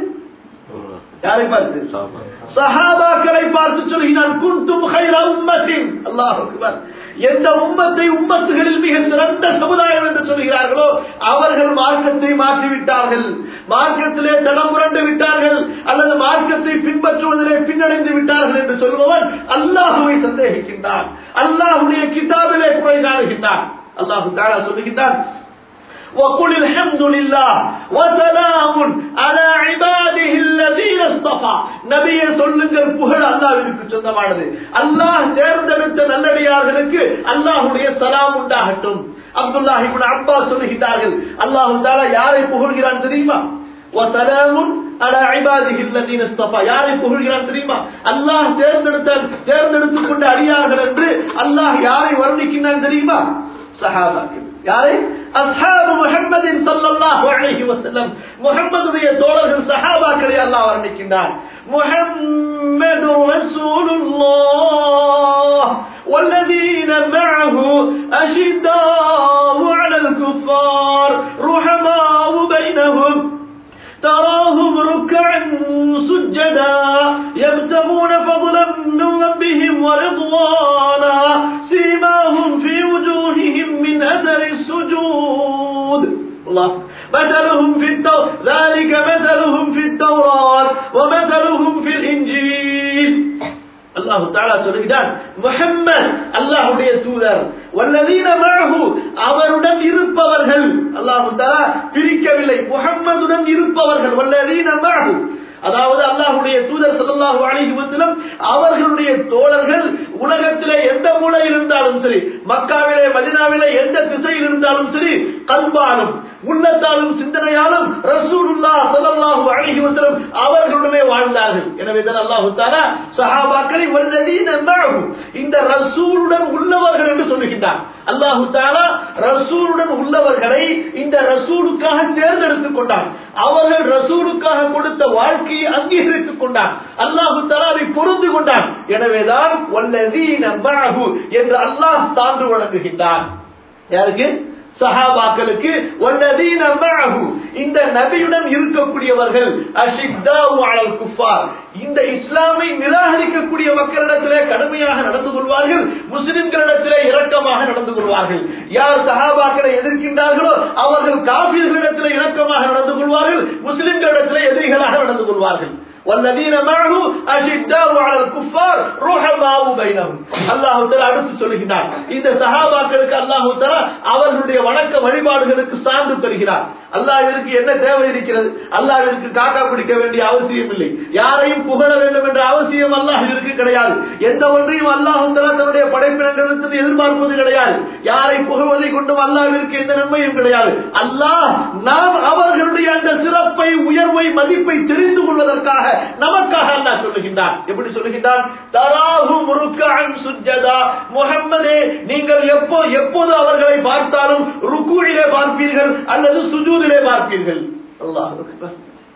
யாரை பார்த்து சஹாபாக்களை பார்த்து சொல்கிறான் குன்தும் ஹைர உம்மத்தின் அல்லாஹ் அக்பர் எந்த உம்மத்தை உம்மத்துகளில் மிக சிறந்த சமுதாயம் என்று சொல்கிறார்களோ அவர்கள் மார்க்கத்தை மாற்றிவிட்டார்கள் மார்க்கத்திலே தடம் புரண்டு விட்டார்கள் அல்லது மார்க்கத்தை பின்பற்றுவதிலே பின்னடைந்து விட்டார்கள் என்று சொல்பவன் அல்லாஹுவை சந்தேகிக்கின்றான் அல்லாஹுடைய கிதாபிலே குறை காணுகின்றான் அல்லாஹு தாலா சொல்லுகின்றான் وقل الحمد لله وسلام على عباده الذين اصطفى நபியே சொல்லுங்கள் புகழ் அல்லாஹ்விற்கு சொந்தமானது அல்லாஹ் தேர்ந்தெடுத்த நல்லடியார்களுக்கு அல்லாஹ்வுடைய சலாம் உண்டாகட்டும் அப்துல்லாஹ் இப்னு அப்பாஸ் சொல்லுகிறார்கள் அல்லாஹ் தஆலா யாரை புகழ்கிறான் தெரியுமா وسلام على عباده الذين اصطفى யாரை புகழ்கிறான் தெரியுமா அல்லாஹ் தேர்ந்தெடுத்த தேர்ந்தெடுத்துக் கொண்ட அடியார்கள் என்று அல்லாஹ் யாரை வர்ணிக்கின்றான் தெரியுமா சஹாபாக்கள் யாரை அஸ்ஹாபு முஹம்மதின் ஸல்லல்லாஹு அலைஹி வஸல்லம் முஹம்மதுடைய தோழர்கள் சஹாபாக்களை அல்லாஹ் வர்ணிக்கின்றான் முஹம்மது ரசூலுல்லாஹ் والذين معه أشداء على الكفار رحماء بينهم تراهم ركعا سجدا يبتغون فضلا من ربهم ورضوانا سيماهم في وجوههم من اثر السجود الله مثلهم في التو... ذلك مثلهم في التوراة ومثلهم في الإنجيل அல்லாஹு தாலா சொல்லுகிறான் முஹம்மத் அல்லாஹுடைய தூதர் வல்லதீன மஅஹு அவருடன் இருப்பவர்கள் அல்லாஹு தாலா பிரிக்கவில்லை முஹம்மதுடன் இருப்பவர்கள் வல்லதீன மஅஹு அதாவது அல்லாஹுடைய தூதர் ஸல்லல்லாஹு அலைஹி வஸல்லம் அவர்களுடைய தோழர்கள் உலகத்திலே எந்த மூலையில் இருந்தாலும் சரி மக்காவிலே மதினாவிலே எந்த திசையில் இருந்தாலும் சரி கல்பாலும் உள்ளத்தாலும் சிந்தனையாலும் ரசூலுல்லாஹ் ஸல்லல்லாஹு அலைஹி வஸல்லம் அவர்களுடனே வாழ்ந்தார்கள் எனவே தான் அல்லாஹ் தஆலா சஹாபாக்களை வல்லதீன மஅஹு இந்த ரசூலுடன் உள்ளவர்கள் என்று சொல்லுகின்றார் அல்லாஹ் தஆலா ரசூலுடன் உள்ளவர்களை இந்த ரசூலுக்காக தேர்ந்தெடுத்துக் கொண்டார் அவர்கள் ரசூலுக்காக கொடுத்த வாழ்க்கையை அங்கீகரித்துக் கொண்டார் அல்லாஹு தஆலா அதை பொருந்து கொண்டார் எனவேதான் வல்லதீன மஅஹு என்று அல்லாஹ் சான்று வழங்குகின்றார் யாருக்கு சஹாபாக்களுக்கு வல்லதீன மஅஹு இந்த நபியுடன் இருக்கக்கூடியவர்கள் அஷித்தாவு அலல் குஃபார் இந்த இஸ்லாமை நிராகரிக்கக்கூடிய மக்களிடத்திலே கடுமையாக நடந்து கொள்வார்கள் முஸ்லிம்களிடத்திலே இரக்கமாக நடந்து கொள்வார்கள் யார் சஹாபாக்களை எதிர்க்கின்றார்களோ அவர்கள் காபீர்களிடத்திலே இரக்கமாக நடந்து கொள்வார்கள் முஸ்லிம்களிடத்திலே எதிரிகளாக நடந்து கொள்வார்கள் والذين معه أشداء على الكفار رحماء بينهم அல்லாஹ் தஆலா அடுத்து சொல்கிறார் இந்த சஹாபாக்களுக்கு அல்லாஹ் தஆலா அவர்களுடைய வணக்க வழிபாடுகளுக்கு சான்று தருகிறார் அல்லாஹ் இதற்கு என்ன தேவை இருக்கிறது அல்லாஹ் இதற்கு காக்கா பிடிக்க வேண்டிய அவசியம் இல்லை யாரையும் புகழ வேண்டும் என்ற அவசியம் அல்லாஹ் இதற்கு கிடையாது எந்த ஒன்றையும் அல்லாஹ் தஆலா தன்னுடைய படைப்பினங்களிடத்தில் எதிர்பார்ப்பது கிடையாது யாரை புகழ்வதை கொண்டும் அல்லாஹ்விற்கு எந்த நன்மையும் கிடையாது அல்லாஹ் நாம் அவர்களுடைய அந்த சிறப்பை உயர்வை மதிப்பை தெரிந்து கொள்வதற்காக நமக்காக அல்லாஹ் சொல்லுகின்றான் எப்படி சொல்லுகின்றான் தராஹு முருக்கான் சுஜதா முஹம்மதே நீங்கள் எப்போ எப்போது அவர்களை பார்த்தாலும் ருக்குவிலே பார்ப்பீர்கள் அல்லது சுஜூதிலே பார்ப்பீர்கள் அல்லாஹ் அக்பர்.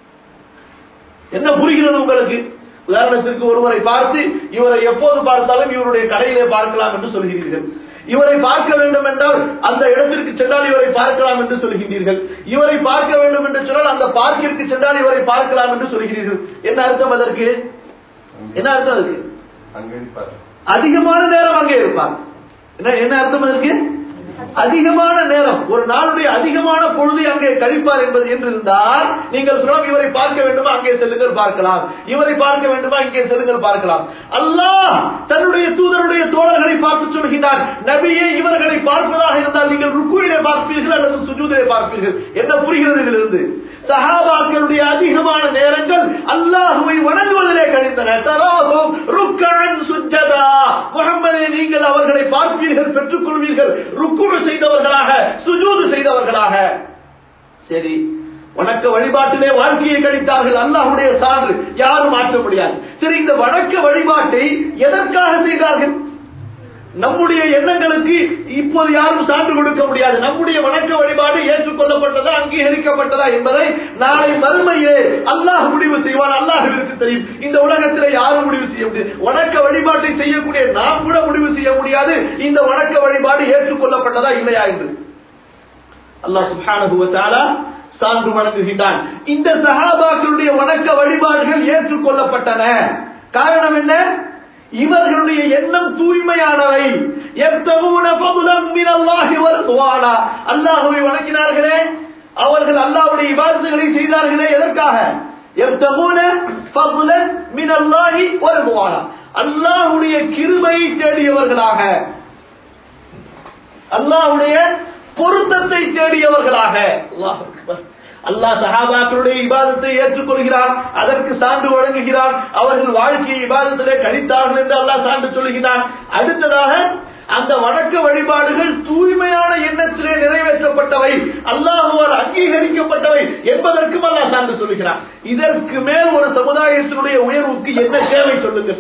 என்ன புரிகிறது உங்களுக்கு உதாரணத்திற்கு ஒருவரை பார்த்து இவரை எப்போது பார்த்தாலும் இவருடைய கடையிலே பார்க்கலாம் என்று சொல்கிறீர்கள் இவரை பார்க்க வேண்டும் என்றால் அந்த இடத்திற்கு சென்றால் இவரை பார்க்கலாம் என்று சொல்கின்றீர்கள் இவரை பார்க்க வேண்டும் என்று சொன்னால் அந்த பார்க்கிற்கு சென்றால் இவரை பார்க்கலாம் என்று சொல்கிறீர்கள் என்ன அர்த்தம் அதற்கு என்ன அர்த்தம் அதுக்கு அங்க இருப்பார் அதிகமான நேரம் அங்கே இருப்பார் என்ன என்ன அர்த்தம் அதற்கு அதிகமான நேரம் ஒரு நாளுடைய அதிகமான பொழுதை அங்கே கழிப்பார் என்பது என்று இருந்தால் நீங்கள் சொல்லலாம் இவரை பார்க்க வேண்டுமா அங்கே செல்லுங்கள் பார்க்கலாம் இவரை பார்க்க வேண்டுமா இங்கே செல்லுங்கள் பார்க்கலாம் அல்லாஹ் தன்னுடைய தூதருடைய தோழர்களை பார்த்து சொல்கிறார் நபியே இவர்களை பார்ப்பதாக இருந்தால் நீங்கள் ருக்குவிலே பார்ப்பீர்கள் அல்லது சுஜூதிலே பார்ப்பீர்கள் என்ன புரிகிறது இதிலிருந்து சஹாபாக்களுடைய அதிகமான நேரங்கள் அல்லாஹுவை வணங்குவதிலே கழிந்தன தராகும் ருக்கன் சுஜதா முகம்மதே நீங்கள் அவர்களை பார்ப்பீர்கள் பெற்றுக் கொள்வீர்கள் ருக்கு செய்தவர்களாக சுஜூது செய்தவர்களாக சரி வணக்க வழிபாட்டிலே வாழ்க்கையை கழித்தார்கள் அல்லாஹுடைய சான்று யாரும் மாற்ற முடியாது சரி இந்த வணக்க வழிபாட்டை எதற்காக செய்தார்கள் நம்முடைய எண்ணங்களுக்கு இப்போது யாரும் சான்று கொடுக்க முடியாது நம்முடைய வணக்க வழிபாடு ஏற்றுக்கொள்ளப்பட்டதா அங்கீகரிக்கப்பட்டதா என்பதை நாளை மறுமையே அல்லாஹ் முடிவு செய்வான் அல்லாஹுவிற்கு தெரியும் இந்த உலகத்திலே யாரும் முடிவு செய்ய முடியாது வணக்க வழிபாட்டை செய்யக்கூடிய நாம் கூட முடிவு செய்ய முடியாது இந்த வணக்க வழிபாடு ஏற்றுக்கொள்ளப்பட்டதா இல்லையா என்று அல்லாஹ் சுப்ஹானஹு வ தஆலா சான்று வழங்குகின்றான் இந்த சஹாபாக்களுடைய வணக்க வழிபாடுகள் ஏற்றுக்கொள்ளப்பட்டன காரணம் என்ன இவர்களுடைய எண்ணம் தூய்மையானவை எத்தகுன ஃபதுலம் மினல்லாஹி வர்துவானா அல்லாஹ்வை வணங்கினார்களே அவர்கள் அல்லாஹ்வுடைய இபாதத்துகளை செய்தார்களே எதற்காக எத்தகுன ஃபதுலன் மினல்லாஹி வர்துவானா அல்லாஹ்வுடைய கிருபையை தேடியவர்களாக அல்லாஹ்வுடைய பொருத்தத்தை தேடியவர்களாக அல்லாஹ் அக்பர். அல்லாஹ் சஹாபாக்களுடைய இபாதத்தை ஏற்றுக்கொள்கிறார் அதற்கு சான்று வழங்குகிறார் அவர்கள் வாழ்க்கையை இபாதத்திலே கழித்தார்கள் என்று அல்லாஹ் சான்று சொல்கிறான் அடுத்ததாக அந்த வணக்க வழிபாடுகள் தூய்மையான எண்ணத்திலே நிறைவேற்றப்பட்டவை அல்லாஹுவால் அங்கீகரிக்கப்பட்டவை என்பதற்கும் அல்லாஹ் சான்று சொல்கிறான் இதற்கு மேல் ஒரு சமுதாயத்தினுடைய உயர்வுக்கு என்ன தேவை சொல்லுங்கள்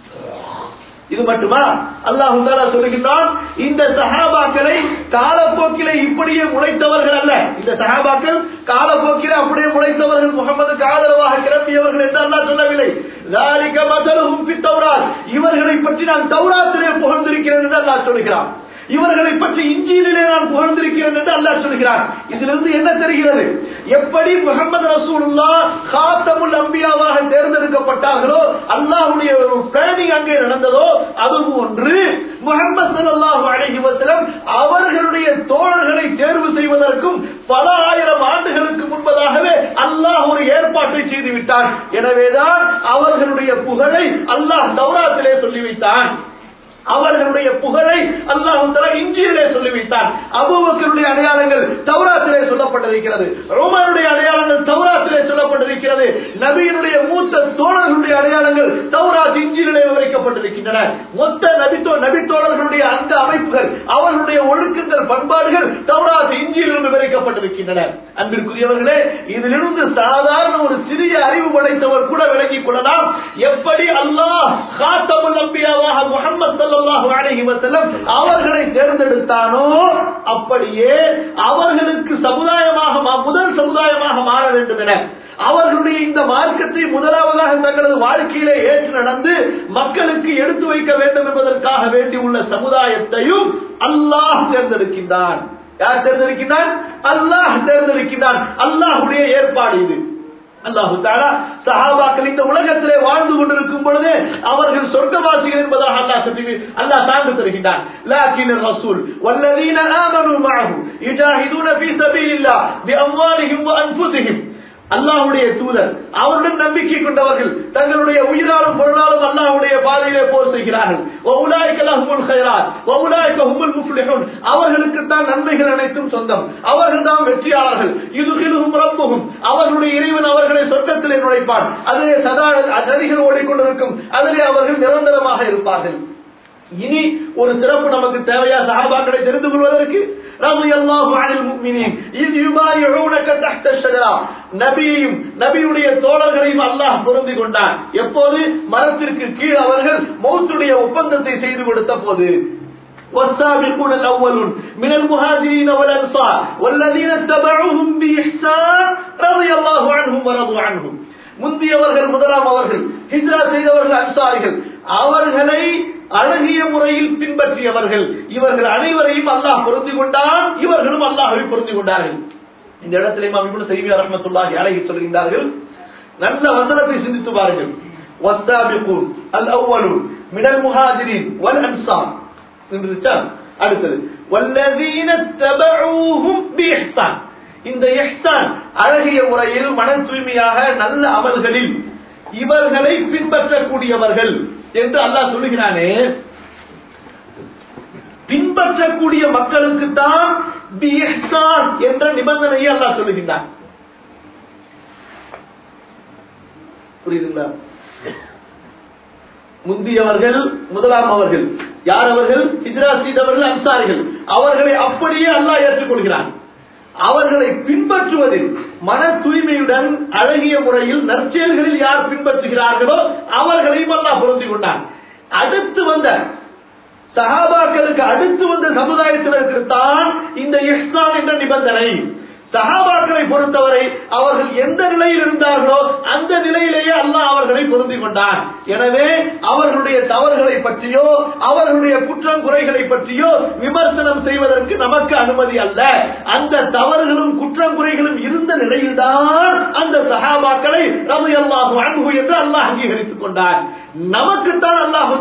இது மட்டுமா அல்லாஹு தாலா சொல்லுகின்றான் இந்த சஹாபாக்களை காலப்போக்கிலே இப்படியே முளைத்தவர்கள் அல்ல இந்த சஹாபாக்கள் காலப்போக்கிலே அப்படியே முளைத்தவர்கள் முகமதுக்கு ஆதரவாக கிளம்பியவர்கள் என்று அல்லாஹ் சொல்லவில்லை ذَلِكَ مَثَلُهُمْ فِي التَّوْرَاةِ இவர்களை பற்றி நான் தௌராத்திலே புகழ்ந்திருக்கிறேன் என்று அல்லாஹ் சொல்கிறான் இவர்களை பற்றி இஞ்சியிலே நான் புகழ்ந்திருக்கிறேன் என்று அல்லாஹ் சொல்கிறான் இதிலிருந்து என்ன தெரிகிறது எப்படி முகமது ரசூலுல்லா காத்தமுல் அம்பியாவாக தேர்ந்தெடுக்கப்பட்டார்களோ அல்லாஹ்வுடைய ஒரு பிளானிங் அங்கே நடந்ததோ அதுவும் ஒன்று முகமது ஸல்லல்லாஹு அலைஹி வஸல்லம் அவர்களுடைய தோழர்களை தேர்வு செய்வதற்கும் பல ஆயிரம் ஆண்டுகளுக்கு முன்பதாகவே அல்லாஹ் ஒரு ஏற்பாட்டை செய்து விட்டான் எனவேதான் அவர்களுடைய புகழை அல்லாஹ் தௌராத்திலே சொல்லி வைத்தான் அவர்களுடைய புகழை அல்லாஹு தலா இஞ்சியிலே சொல்லி வைத்தார் அபூபக்கருடைய அடையாளங்கள் தௌராத்திலே சொல்லப்பட்டிருக்கிறது ரோமருடைய அடையாளங்கள் தௌராத்திலே சொல்லப்பட்டிருக்கிறது நபியினுடைய மூத்த தோழர்களுடைய அடையாளங்கள் தௌராத் இஞ்சியிலே விவரிக்கப்பட்டிருக்கின்றன மொத்த நபித்தோ நபித்தோழர்களுடைய அந்த அமைப்புகள் அவர்களுடைய ஒழுக்கங்கள் பண்பாடுகள் தௌராத் இஞ்சியிலும் விவரிக்கப்பட்டிருக்கின்றன அன்பிற்குரியவர்களே இதிலிருந்து சாதாரண ஒரு சிறிய அறிவு படைத்தவர் கூட விளங்கிக் கொள்ளலாம் எப்படி அல்லாஹ் காத்தமுல் நம்பியாவாக முகமது ஸல்லல்லாஹு அலைஹி வஸல்லம் அவர்களை தேர்ந்தெடுத்தானோ அப்படியே அவர்களுக்கு சமுதாயமாக மா- முதல் சமுதாயமாக மாற வேண்டும் என அவர்களுடைய இந்த மார்க்கத்தை முதலாவதாக தங்களது வாழ்க்கையிலே ஏற்று நடந்து மக்களுக்கு எடுத்து வைக்க வேண்டும் என்பதற்காக வேண்டி உள்ள சமுதாயத்தையும் அல்லாஹ் தேர்ந்தெடுக்கின்றான் யார் தேர்ந்தெடுக்கின்றான் அல்லாஹ் தேர்ந்தெடுக்கின்றான் அல்லாஹ்வுடைய ஏற்பாடு இது அல்லாஹு தாலா சஹாபாக்கள் இந்த உலகத்திலே வாழ்ந்து கொண்டிருக்கும் பொழுது அவர்கள் சொர்க்கவாசிகள் என்பதாக அல்லாஹ் சத்திவி அல்லாஹ் சான்று தருகின்றான் லாக்கின் ரசூல் والذين آمنوا معه يجاهدون في سبيل الله بأموالهم وأنفسهم அல்லாஹ்வுடைய தூதர் அவருடன் நம்பிக்கை கொண்டவர்கள் தங்களுடைய உயிராலும் பொருளாலும் அல்லாஹ்வுடைய பாதையிலே போர் செய்கிறார்கள் வஉலாயிக லஹுமுல் கைராத் வஉலாயிக ஹுமுல் முஃப்லிஹூன் அவர்களுக்கு தான் நன்மைகள் அனைத்தும் சொந்தம் அவர்கள் தான் வெற்றியாளர்கள் இதுகிலுஹும் ரப்புஹும் அவர்களுடைய இறைவன் அவர்களை சொர்க்கத்திலே நுழைப்பார் அதிலே சதா நதிகள் ஓடிக்கொண்டிருக்கும் அதிலே அவர்கள் நிரந்தரமாக இருப்பார்கள் இனி ஒரு சிறப்பு நமக்கு தேவையா சஹாபாக்களை தெரிந்து கொள்வதற்கு ரலியல்லாஹு அனில் முஃமினீன் இத் யுபாயிஊனக தஹ்த ஷஜரா நபியையும் நபியுடைய தோழர்களையும் அல்லாஹ் பொருந்தி கொண்டான் எப்போது மரத்திற்கு கீழ் அவர்கள் மௌத்துடைய ஒப்பந்தத்தை செய்து கொடுத்த போது والسابقون الأولون من المهاجرين والأنصار والذين اتبعوهم بإحسان رضي الله عنهم ورضوا عنهم முந்தியவர்கள் முதலாம் அவர்கள் ஹிஜ்ரா செய்தவர்கள் அன்சாரிகள் அவர்களை அழகிய முறையில் பின்பற்றியவர்கள் இவர்கள் அனைவரையும் அல்லாஹ் பொருந்தி கொண்டான் இவர்களும் அல்லாஹை பொருந்தி கொண்டார்கள் இந்த இடத்திலே இமாம் செய்தியார் ரஹ்மத்துல்லாஹி அலைஹி சொல்கின்றார்கள் நல்ல வசனத்தை சிந்தித்து பாருங்கள் والسابقون الأولون من المهاجرين والأنصار அடுத்தது والذين اتبعوهم بإحسان இந்த இஹ்சான் அழகிய முறையில் மன தூய்மையாக நல்ல அமல்களில் இவர்களை பின்பற்றக்கூடியவர்கள் என்று அல்லாஹ் சொல்லுகிறானே பின்பற்றக்கூடிய மக்களுக்கு தான் என்ற நிபந்தனையை அல்லாஹ் சொல்லுகின்றான் புரியுதுங்களா முந்தியவர்கள் முதலாம் அவர்கள் யார் அவர்கள் ஹிஜ்ரா செய்தவர்கள் அன்சாரிகள் அவர்களை அப்படியே அல்லாஹ் ஏற்றுக்கொள்கிறான் அவர்களை பின்பற்றுவதில் மன தூய்மையுடன் அழகிய முறையில் நற்செயல்களில் யார் பின்பற்றுகிறார்களோ அவர்களையும் அல்லாஹ் பொருந்தி கொண்டான் அடுத்து வந்த சஹாபாக்களுக்கு அடுத்து வந்த சமுதாயத்தினருக்கு தான் இந்த இஸ்லாம் என்ற நிபந்தனை சஹாபாக்களை பொறுத்தவரை அவர்கள் எந்த நிலையில் இருந்தார்களோ அந்த நிலையிலேயே அல்லாஹ் அவர்களை பொருந்தி கொண்டான் எனவே அவர்களுடைய தவறுகளை பற்றியோ அவர்களுடைய குற்றம் குறைகளை பற்றியோ விமர்சனம் செய்வதற்கு நமக்கு அனுமதி அல்ல அந்த தவறுகளும் குற்றம் குறைகளும் இருந்த நிலையில்தான் அந்த சஹாபாக்களை ரவி அல்லாஹு அன்பு என்று அல்லாஹ் அங்கீகரித்துக் கொண்டான் நமக்குத்தான் அல்லாஹு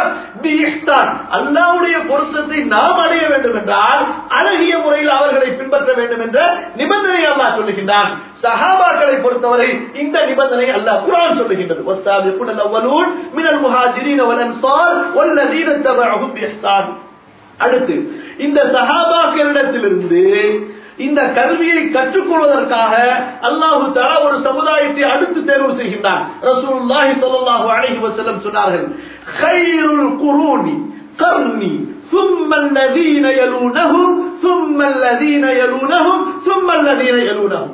அல்லாவுடைய பொருத்தத்தை நாம் அடைய வேண்டும் என்றால் அழகிய முறையில் அவர்களை பின்பற்ற வேண்டும் என்ற நிபந்தனை அல்லாஹ் சொல்லுகின்றான் சஹாபாக்களை பொறுத்தவரை இந்த நிபந்தனை அல்லாஹ் குரான் சொல்லுகின்றது والسابقون الأولون من المهاجرين والأنصار والذين اتبعهم بإحسان அடுத்து இந்த சஹாபாக்களிடத்திலிருந்து இந்த கல்வியை கற்றுக்கொள்வதற்காக அல்லாஹு தலா ஒரு சமுதாயத்தை அடுத்து தேர்வு செய்கின்றான் ரசூலுல்லாஹி ஸல்லல்லாஹு அலைஹி வஸல்லம் சொன்னார்கள் خيرுல் குரூனி கர்னி ثم الذين يلونهم ثم الذين يلونهم ثم الذين يلونهم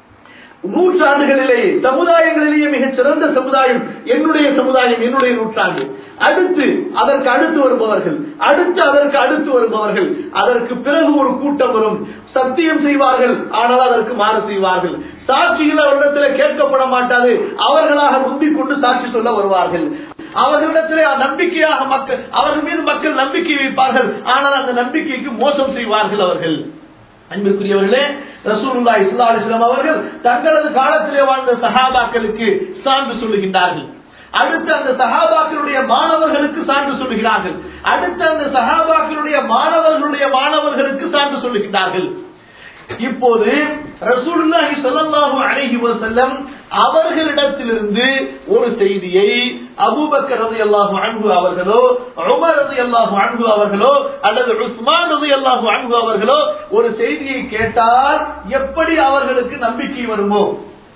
நூற்றாண்டுகளிலேயே சமுதாயங்களிலேயே மிகச் சிறந்த சமுதாயம் என்னுடைய சமுதாயம் என்னுடைய நூற்றாண்டு அடுத்து அதற்கு அடுத்து வருபவர்கள் அடுத்து அதற்கு அடுத்து வருபவர்கள் அதற்கு பிறகு ஒரு கூட்டம் வரும் சத்தியம் செய்வார்கள் ஆனால் அதற்கு மாறு செய்வார்கள் சாட்சிகள் அவரிடத்தில் கேட்கப்பட மாட்டாது அவர்களாக முந்திக் கொண்டு சாட்சி சொல்ல வருவார்கள் அவர்களிடத்திலே நம்பிக்கையாக மக்கள் அவர்கள் மீது மக்கள் நம்பிக்கை வைப்பார்கள் ஆனால் அந்த நம்பிக்கைக்கு மோசம் செய்வார்கள் அவர்கள் அன்பிற்குரியவர்களே ரசூலுல்லா இஸ்லா அலிஸ்லாம் அவர்கள் தங்களது காலத்திலே வாழ்ந்த சஹாபாக்களுக்கு சான்று சொல்லுகின்றார்கள் அடுத்து அந்த சஹாபாக்களுடைய மாணவர்களுக்கு சான்று சொல்லுகிறார்கள் அடுத்து அந்த சஹாபாக்களுடைய மாணவர்களுடைய மாணவர்களுக்கு சான்று சொல்லுகின்றார்கள் இப்போது ரசூலுல்லாஹி ஸல்லல்லாஹு அலைஹி வஸல்லம் அவர்களிடத்திலிருந்து ஒரு செய்தியை அபூபக்கர் ரலியல்லாஹு அன்ஹு அவர்களோ உமர் ரலியல்லாஹு அன்ஹு அவர்களோ அல்லது உஸ்மான் ரலியல்லாஹு அன்ஹு அவர்களோ ஒரு செய்தியை கேட்டால் எப்படி அவர்களுக்கு நம்பிக்கை வருமோ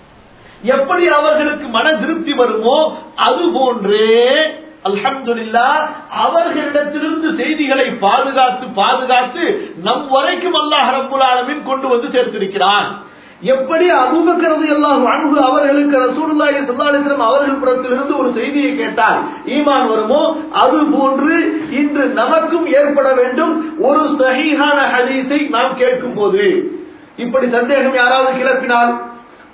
எப்படி அவர்களுக்கு மன திருப்தி வருமோ அது போன்றே அல்ஹம்துலில்லா அவர்களிடத்திலிருந்து செய்திகளை பாதுகாத்து பாதுகாத்து நம் வரைக்கும் அல்லாஹ் ரப்புல் ஆலமீன் கொண்டு வந்து சேர்த்திருக்கிறான் எப்படி அபூபக்கரது எல்லாம் அன்பு அவர்களுக்கு ரசூலுல்லாஹி ஸல்லல்லாஹு அலைஹி வஸல்லம் அவர்கள் புறத்திலிருந்து ஒரு செய்தியை கேட்டால் ஈமான் வருமோ அது போன்று இன்று நமக்கும் ஏற்பட வேண்டும் ஒரு சஹீஹான ஹதீஸை நாம் கேட்கும் போது இப்படி சந்தேகம் யாராவது கிளப்பினால்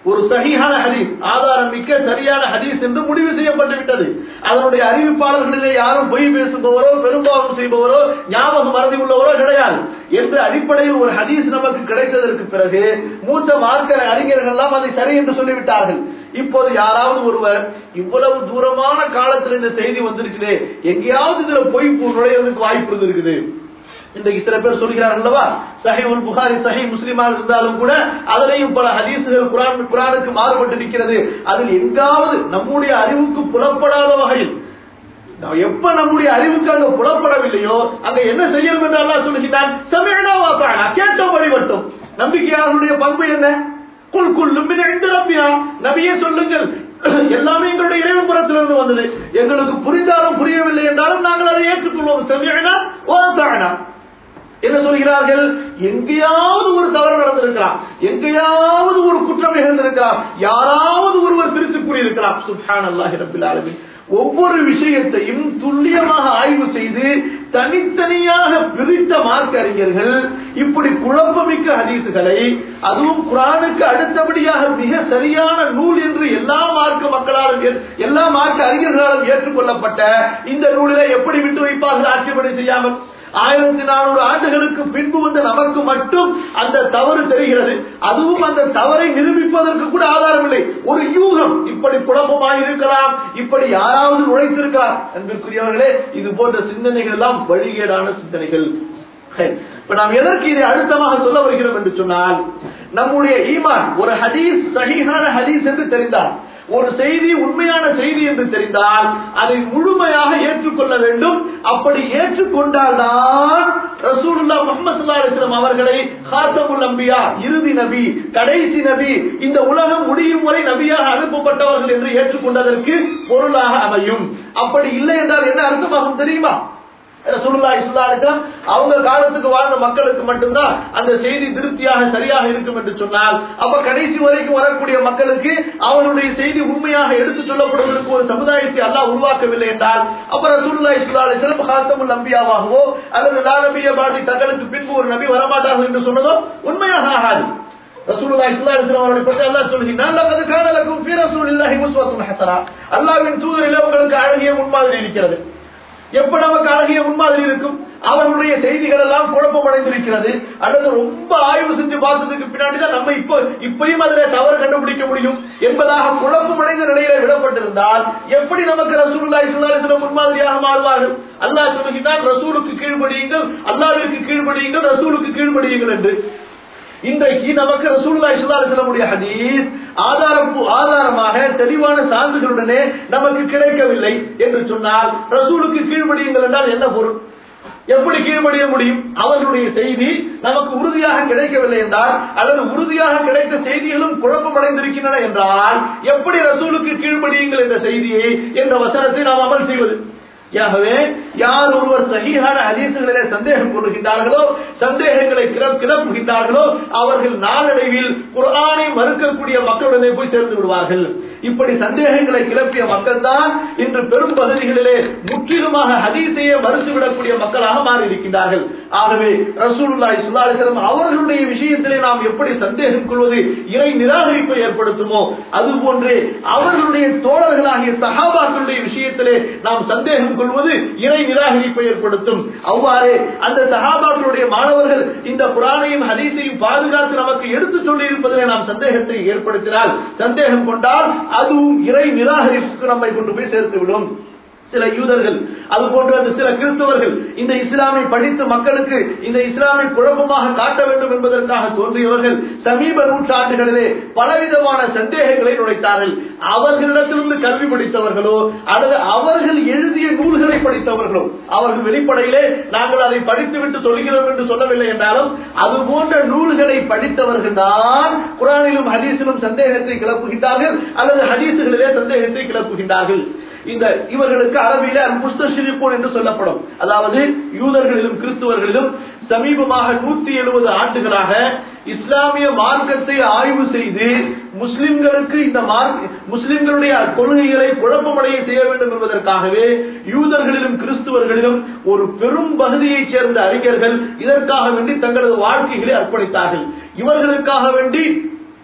ஒரு சகிஹான ஹதீஸ் ஆதாரம் மிக்க சரியான ஹதீஸ் என்று முடிவு செய்யப்பட்டு விட்டது அதனுடைய அறிவிப்பாளர்களிலே யாரும் பொய் பேசுபவரோ பெரும்பாவம் செய்பவரோ ஞாபகம் மறதி உள்ளவரோ கிடையாது என்ற அடிப்படையில் ஒரு ஹதீஸ் நமக்கு கிடைத்ததற்கு பிறகு மூத்த மார்க்க அறிஞர்கள் எல்லாம் அதை சரி என்று சொல்லிவிட்டார்கள் இப்போது யாராவது ஒருவர் இவ்வளவு தூரமான காலத்தில் இந்த செய்தி வந்திருக்குது எங்கேயாவது இதுல பொய் நுழைவதற்கு வாய்ப்பு இருந்திருக்குது இன்றைக்கு சில பேர் சொல்கிறார்கள் அல்லவா சஹி உல் புகாரி சஹி முஸ்லிமாக இருந்தாலும் கூட அதிலையும் பல ஹதீசுகள் குரான் குரானுக்கு மாறுபட்டு நிற்கிறது அதில் எங்காவது நம்முடைய அறிவுக்கு புலப்படாத வகையில் நாம் எப்ப நம்முடைய அறிவுக்கு அங்க புலப்படவில்லையோ அங்க என்ன செய்யணும் என்று அல்லாஹ் சொல்லுகிறான் சமயனா வாப்பானா கேட்டபடி மட்டும் நம்பிக்கையாளருடைய பண்பு என்ன குல் குல்லும் இந்த ரப்பியா நபியே சொல்லுங்கள் எல்லாமே எங்களுடைய இறைவன் புறத்திலிருந்து வந்தது எங்களுக்கு புரிந்தாலும் புரியவில்லை என்றாலும் நாங்கள் அதை ஏற்றுக்கொள்வோம் சமயனா வாத்தானா என்ன சொல்கிறார்கள் எங்கேயாவது ஒரு தவறு நடந்திருக்கலாம் எங்கேயாவது ஒரு குற்றம் நிகழ்ந்திருக்கலாம் யாராவது ஒருவர் திருத்து கூறியிருக்கலாம் சுல்தான் அல்லாஹி ரபில் ஆலமின் ஒவ்வொரு விஷயத்தையும் துல்லியமாக ஆய்வு செய்து தனித்தனியாக பிரித்த மார்க்க அறிஞர்கள் இப்படி குழப்பமிக்க ஹதீசுகளை அதுவும் குரானுக்கு அடுத்தபடியாக மிக சரியான நூல் என்று எல்லா மார்க்க மக்களாலும் ஏ- எல்லா மார்க்க அறிஞர்களாலும் ஏற்றுக்கொள்ளப்பட்ட இந்த நூலிலே எப்படி விட்டு வைப்பார்கள் ஆட்சேபனை செய்யாமல் ஆயிரத்தி நானூறு ஆண்டுகளுக்கு பின்பு வந்த நமக்கு மட்டும் அந்த தவறு தெரிகிறது அதுவும் அந்த தவறை நிரூபிப்பதற்கு கூட ஆதாரம் இல்லை ஒரு யூகம் இப்படி குழப்பமாய் இருக்கலாம் இப்படி யாராவது நுழைத்திருக்கலாம் என்பதற்குரியவர்களே இது போன்ற சிந்தனைகள் எல்லாம் வழிகேடான சிந்தனைகள் சரி. இப்ப நாம் எதற்கு இதை அழுத்தமாக சொல்ல வருகிறோம் என்று சொன்னால் நம்முடைய ஈமான் ஒரு ஹதீஸ் சஹீஹான ஹதீஸ் என்று தெரிந்தால் ஒரு செய்தி உண்மையான செய்தி என்று தெரிந்தால் அதை முழுமையாக ஏற்றுக்கொள்ள வேண்டும் அப்படி ஏற்றுக்கொண்டால்தான் ரசூலுல்லாஹ் முஹம்மது ஸல்லல்லாஹு அலைஹி வஸல்லம் அவர்களை காத்தமுல் அம்பியா இறுதி நபி கடைசி நபி இந்த உலகம் முடியும் வரை நபியாக அனுப்பப்பட்டவர்கள் என்று ஏற்றுக்கொண்டதற்கு பொருளாக அமையும் அப்படி இல்லை என்றால் என்ன அர்த்தமாகும் தெரியுமா ரசூலுல்லாஹி ஸல்லல்லாஹு அலைஹி வஸல்லம் அவங்க காலத்துக்கு வாழ்ந்த மக்களுக்கு மட்டும்தான் அந்த செய்தி திருப்தியாக சரியாக இருக்கும் என்று சொன்னால் அப்ப கடைசி வரைக்கும் வரக்கூடிய மக்களுக்கு அவருடைய செய்தி உண்மையாக எடுத்து சொல்லப்படுவதற்கு ஒரு சமுதாயத்தை அல்லாஹ் உருவாக்கவில்லை என்றால் அப்ப ரசூலுல்லாஹி ஸல்லல்லாஹு அலைஹி வஸல்லம் காத்தமுல் நபியாவாகவோ அல்லது லா நபிய பாதி தங்களுக்கு பின்பு ஒரு நபி வரமாட்டார்கள் என்று சொன்னதோ உண்மையாக ஆகாது ரசூலுல்லாஹி ஸல்லல்லாஹு அலைஹி வஸல்லம் அவர்களை பற்றி அல்லாஹ் சொல்கிறான் லaqad கான லக்கும் ஃபீ ரசூலில்லாஹி உஸ்வத்துன் ஹஸனா அல்லாஹ்வின் தூதரிலே உங்களுக்கு அழகிய முன்மாதிரி இருக்கிறது எப்ப நமக்கு அழகிய முன்மாதிரி இருக்கும் அவர்களுடைய செய்திகள் எல்லாம் குழப்பமடைந்திருக்கிறது அல்லது ரொம்ப ஆய்வு செஞ்சு பார்த்ததுக்கு பின்னாடி தான் நம்ம இப்போ இப்பயும் அதில் தவறு கண்டுபிடிக்க முடியும் என்பதாக குழப்பமடைந்த நிலையில விடப்பட்டிருந்தால் எப்படி நமக்கு ரசூலுல்லாஹி ஸல்லல்லாஹு அலைஹி வஸல்லம் முன்மாதிரியாக மாறுவார்கள் அல்லாஹ் சொல்லுகிறான் ரசூலுக்கு கீழ்ப்படியுங்கள் அல்லாஹ்விற்கு கீழ்ப்படியுங்கள் ரசூலுக்கு கீழ்ப்படியுங்கள் என்று இன்றைக்கு நமக்கு ரசூலுல்லாஹி ஸல்லல்லாஹு அலைஹி வஸல்லம் ஹதீஸ் ஆதாரம் ஆதாரமாக தெளிவான சான்றுகளுடனே நமக்கு கிடைக்கவில்லை என்று சொன்னால் ரசூலுக்கு கீழ்ப்படியுங்கள் என்றால் என்ன பொருள் எப்படி கீழ்ப்படிய முடியும் அவர்களுடைய செய்தி நமக்கு உறுதியாக கிடைக்கவில்லை என்றால் அல்லது உறுதியாக கிடைத்த செய்திகளும் குழப்பமடைந்திருக்கின்றன என்றால் எப்படி ரசூலுக்கு கீழ்ப்படியுங்கள் என்ற செய்தியை என்ற வசனத்தை நாம் அமல் செய்வது ஆகவே யார் ஒருவர் சகிஹான ஹதீசுகளிலே சந்தேகம் கொள்கின்றார்களோ சந்தேகங்களை கிளப் கிளப்புகின்றார்களோ அவர்கள் நாளடைவில் குர்ஆனை மறுக்கக்கூடிய மக்களுடனே போய் சேர்ந்து விடுவார்கள் இப்படி சந்தேகங்களை கிளப்பிய மக்கள் தான் இன்று பெரும் பகுதிகளிலே முற்றிலுமாக ஹதீஸையே மறுத்துவிடக்கூடிய மக்களாக மாறி இருக்கின்றார்கள் ஆகவே ரசூலுல்லாஹி ஸல்லல்லாஹு அலைஹி வஸல்லம் அவர்களுடைய விஷயத்திலே நாம் எப்படி சந்தேகம் கொள்வது இறை நிராகரிப்பை ஏற்படுத்துமோ அதுபோன்றே அவர்களுடைய தோழர்களாகிய சஹாபாக்களுடைய விஷயத்திலே நாம் சந்தேகம் கொள்வது இறை நிராகரிப்பை ஏற்படுத்தும் அவ்வாறே அந்த சஹாபாக்களுடைய மாணவர்கள் இந்த குரானையும் ஹதீஸையும் பாதுகாத்து நமக்கு எடுத்துச் சொல்லி இருப்பதிலே நாம் சந்தேகத்தை ஏற்படுத்தினால் சந்தேகம் கொண்டால் அதுவும் இறை நிராகரிப்புக்கு நம்மை கொண்டு போய் சேர்த்து விடும் சில யூதர்கள் அது போன்று அந்த சில கிறிஸ்தவர்கள் இந்த இஸ்லாமை படித்து மக்களுக்கு இந்த இஸ்லாமை குழப்பமாக காட்ட வேண்டும் என்பதற்காக தோன்றியவர்கள் சமீப நூற்றாண்டுகளிலே பலவிதமான சந்தேகங்களை நுழைத்தார்கள் அவர்களிடத்திலிருந்து கல்வி படித்தவர்களோ அல்லது அவர்கள் எழுதிய நூல்களை படித்தவர்களோ அவர்கள் வெளிப்படையிலே நாங்கள் அதை படித்துவிட்டு சொல்கிறோம் என்று சொல்லவில்லை என்றாலும் அது போன்ற நூல்களை படித்தவர்கள் தான் குரானிலும் ஹதீஸிலும் சந்தேகத்தை கிளப்புகின்றார்கள் அல்லது ஹதீஸுகளிலே சந்தேகத்தை கிளப்புகின்றார்கள் இந்த இவர்களுக்கு அரபியில முஸ்தஷிரிப்போன் என்று சொல்லப்படும் அதாவது யூதர்களிலும் கிறிஸ்துவர்களிலும் சமீபமாக நூத்தி எழுபது ஆண்டுகளாக இஸ்லாமிய மார்க்கத்தை ஆய்வு செய்து முஸ்லிம்களுக்கு இந்த மார்க் முஸ்லிம்களுடைய கொள்கைகளை குழப்பமடைய செய்ய வேண்டும் என்பதற்காகவே யூதர்களிலும் கிறிஸ்துவர்களிலும் ஒரு பெரும் பகுதியைச் சேர்ந்த அறிஞர்கள் இதற்காக வேண்டி தங்களது வாழ்க்கைகளை அர்ப்பணித்தார்கள் இவர்களுக்காக வேண்டி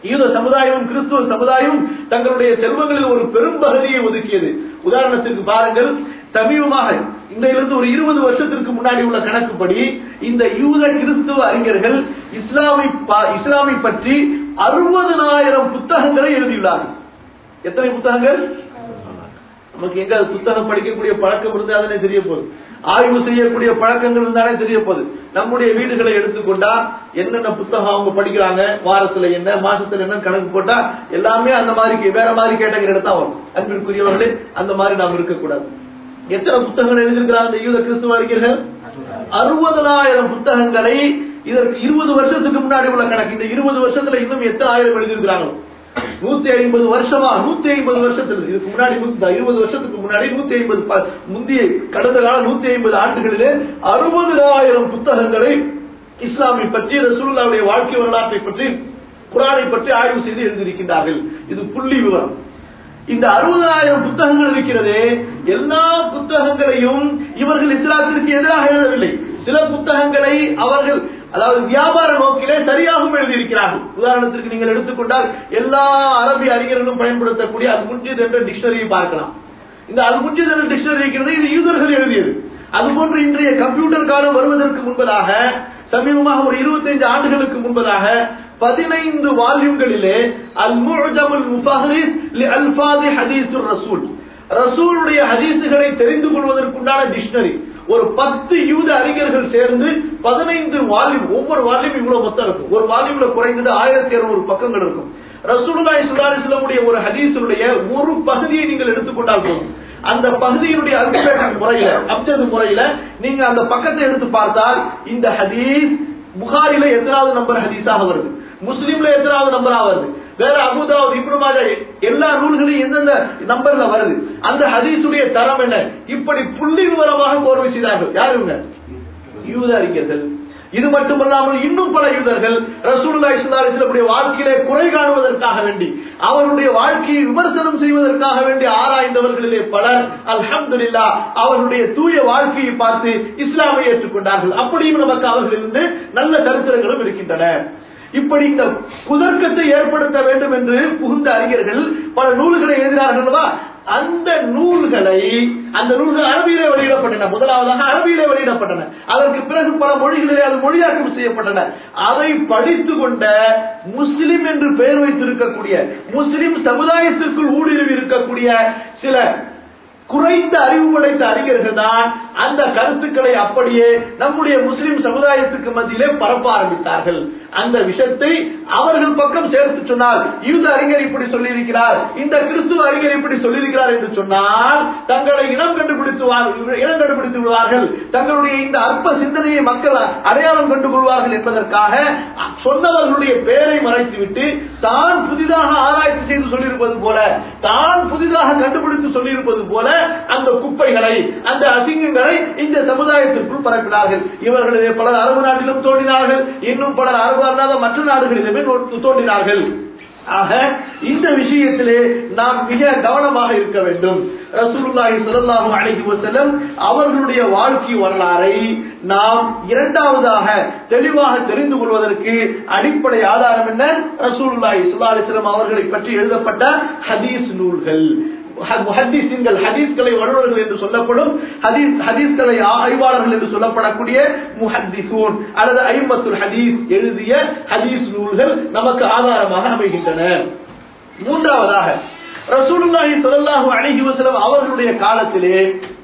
யூத சமுதாயமும் கிறிஸ்துவ சமுதாயம் தங்களுடைய செல்வங்களில் ஒரு பெரும் பகுதியை ஒதுக்கியது உதாரணத்திற்கு பாருங்கள் சமீபமாக இன்றையிலிருந்து ஒரு இருபது வருஷத்திற்கு முன்னாடி உள்ள கணக்குப்படி இந்த யூத கிறிஸ்துவ அறிஞர்கள் இஸ்லாமை பா- இஸ்லாமை பற்றி அறுபதனாயிரம் புத்தகங்களை எழுதியுள்ளார்கள் எத்தனை புத்தகங்கள் நமக்கு எங்க புத்தகம் படிக்கக்கூடிய பழக்கம் இருந்தாலே தெரிய போகுது ஆய்வு செய்யக்கூடிய பழக்கங்கள் இருந்தாலே தெரிய போகுது நம்முடைய வீடுகளை எடுத்துக்கொண்டா என்னென்ன புத்தகம் அவங்க படிக்கிறாங்க வாரத்துல என்ன மாசத்துல என்ன கணக்கு போட்டா எல்லாமே அந்த மாதிரி வேற மாதிரி கேட்டகரி தான் வரும் அன்பிற்குரியவர்களே அந்த மாதிரி நாம் இருக்கக்கூடாது எத்தனை புத்தகங்கள் எழுதியிருக்கிறாங்க இந்த யூத கிறிஸ்துவ அறிஞர்கள் அறுபதனாயிரம் புத்தகங்களை இதற்கு இருபது வருஷத்துக்கு முன்னாடி உள்ள கணக்கு இந்த இருபது வருஷத்துல இன்னும் எத்தனை ஆயிரம் எழுதியிருக்கிறாங்களோ நூத்தி ஐம்பது வருஷமா நூத்தி ஐம்பது வருஷத்துல இதுக்கு முன்னாடி நூத்தி- இருபது வருஷத்துக்கு முன்னாடி நூத்தி ஐம்பது ப- முந்தைய கடந்த கால நூத்தி ஐம்பது ஆண்டுகளிலே அறுபதாயிரம் புத்தகங்களை இஸ்லாமை பற்றி ரசூலுல்லாவுடைய வாழ்க்கை வரலாற்றை பற்றி குரானை பற்றி ஆய்வு செய்து எழுதியிருக்கின்றார்கள் இது புள்ளி விவரம் இந்த அறுபதாயிரம் புத்தகங்கள் இருக்கிறதே எல்லா புத்தகங்களையும் இவர்கள் இஸ்லாத்திற்கு எதிராக எழுதவில்லை சில புத்தகங்களை அவர்கள் அதாவது வியாபார நோக்கிலே சரியாகவும் எழுதியிருக்கிறார்கள் உதாரணத்திற்கு நீங்கள் எடுத்துக்கொண்டால் எல்லா அரபி அறிஞர்களும் பயன்படுத்தக்கூடிய அல் முன்ஜித் என்ற டிக்ஷனரியை பார்க்கலாம் இந்த அல் முன்ஜித் என்ற டிக்ஷனரி இருக்கிறது இது யூதர்கள் எழுதியது அதுபோன்று இன்றைய கம்ப்யூட்டர் காலம் வருவதற்கு முன்பதாக சமீபமாக ஒரு 25 ஆண்டுகளுக்கு முன்பதாக பதினைந்து வால்யூம்களிலே அல் முஅஜமுல் முஃபஹரிஸ் லி அல்ஃபாதி ஹதீஸுர் ரசூல் ரசூலுடைய ஹதீஸுகளை தெரிந்து கொள்வதற்குண்டான டிக்ஷனரி ஒரு பத்து யூத அறிஞர்கள் சேர்ந்து பதினைந்து வால்யூம் ஒவ்வொரு வால்யூம் இவ்வளவு மொத்தம் இருக்கும் ஒரு வால்யூம்ல குறைந்தது ஆயிரத்தி இருநூறு பக்கங்கள் இருக்கும் ரசூலுல்லாஹி ஸல்லல்லாஹு அலைஹி வஸல்லமுடைய ஒரு ஹதீஸுடைய ஒரு பகுதியை நீங்கள் எடுத்துக்கொண்டால் போதும் அந்த பகுதியினுடைய அல்பபெட் முறையில அப்ஜது முறையில நீங்க அந்த பக்கத்தை எடுத்து பார்த்தால் இந்த ஹதீஸ் புகாரில எத்தனாவது நம்பர் ஹதீஸாக வருது முஸ்லீம்ல எத்தனாவது நம்பரா வருது வேற அபுதாவுத் இப்னு மாஜா எல்லா நூல்களையும் எந்தெந்த நம்பர்ல வருது அந்த ஹதீஸுடைய தரம் என்ன இப்படி புள்ளி விவரமாக கோர்வை செய்தார்கள் யார் இவங்க யூத அறிஞர்கள் இது மட்டுமல்லாமல் இன்னும் பல யூதர்கள் ரசூலுல்லாஹி ஸல்லல்லாஹு அலைஹி வஸல்லம் வாழ்க்கையிலே குறை காணுவதற்காக வேண்டி அவருடைய வாழ்க்கையை விமர்சனம் செய்வதற்காக வேண்டி ஆராய்ந்தவர்களிலே பலர் அல்ஹம்துலில்லாஹ் அவருடைய தூய வாழ்க்கையை பார்த்து இஸ்லாமை ஏற்றுக்கொண்டார்கள் அப்படியும் நமக்கு அவர்களிலிருந்து நல்ல சரித்திரங்களும் இருக்கின்றன இப்படி இந்த குதர்க்கத்தை ஏற்படுத்த வேண்டும் என்று புகுந்த அறிஞர்கள் பல நூல்களை எழுதினார்கள் அல்லவா அந்த நூல்களை அந்த நூல்கள் அரபியிலே வெளியிடப்பட்டன முதலாவதாக அரபியிலே வெளியிடப்பட்டன அதற்கு பிறகு பல மொழிகளிலே அது மொழியாக்கம் செய்யப்பட்டன அதை படித்து கொண்ட முஸ்லிம் என்று பெயர் வைத்திருக்கக்கூடிய முஸ்லிம் சமுதாயத்திற்குள் ஊடுருவி இருக்கக்கூடிய சில குறைந்த அறிவு படைத்த அறிஞர்கள் தான் அந்த கருத்துக்களை அப்படியே நம்முடைய முஸ்லிம் சமுதாயத்துக்கு மத்தியிலே பரப்ப ஆரம்பித்தார்கள் அந்த விஷயத்தை அவர்கள் பக்கம் சேர்த்து சொன்னால் யூத அறிஞர் இப்படி சொல்லியிருக்கிறார் இந்த கிறிஸ்துவ அறிஞர் இப்படி சொல்லியிருக்கிறார் என்று சொன்னால் தங்களை இனம் கண்டுபிடித்து வா- இனம் கண்டுபிடித்து விடுவார்கள் தங்களுடைய இந்த அற்ப சிந்தனையை மக்கள் அடையாளம் கண்டு கொள்வார்கள் என்பதற்காக சொன்னவர்களுடைய பெயரை மறைத்துவிட்டு தான் புதிதாக ஆராய்ச்சி செய்து சொல்லியிருப்பது போல தான் புதிதாக கண்டுபிடித்து சொல்லியிருப்பது போல அந்த குப்பைகளை அந்த அசிங்கங்களை இந்த சமுதாயத்திற்குள் பரப்பினார்கள் இவர்களிலே பலர் அரபு நாட்டிலும் தோன்றினார்கள் இன்னும் பலர் அரபு அல்லாத மற்ற நாடுகளிலுமே நோ- தோன்றினார்கள் ஆக இந்த விஷயத்திலே நாம் மிக கவனமாக இருக்க வேண்டும் ரசூலுல்லாஹி ஸல்லல்லாஹு அலைஹி வஸல்லம் அவர்களுடைய வாழ்க்கை வரலாறை நாம் இரண்டாவதாக தெளிவாக தெரிந்து கொள்வதற்கு அடிப்படை ஆதாரம் என்ன ரசூலுல்லாஹி ஸல்லல்லாஹு அலைஹி வஸல்லம் அவர்களை பற்றி எழுதப்பட்ட ஹதீஸ் நூல்கள் முஹத்தீஸ்கள் ஹதீஸ்களை வல்லுநர்கள் என்று சொல்லப்படும் ஹதீஸ் ஹதீஸ்களை ஆய்வாளர்கள் என்று சொல்லப்படக்கூடிய முஹத்திசூன் அல்லது ஐம்பத்துல் ஹதீஸ் எழுதிய ஹதீஸ் நூல்கள் நமக்கு ஆதாரமாக அமைகின்றன மூன்றாவதாக ரசூலுல்லாஹி ஸல்லல்லாஹு அலைஹி வஸல்லம் அவர்களுடைய காலத்திலே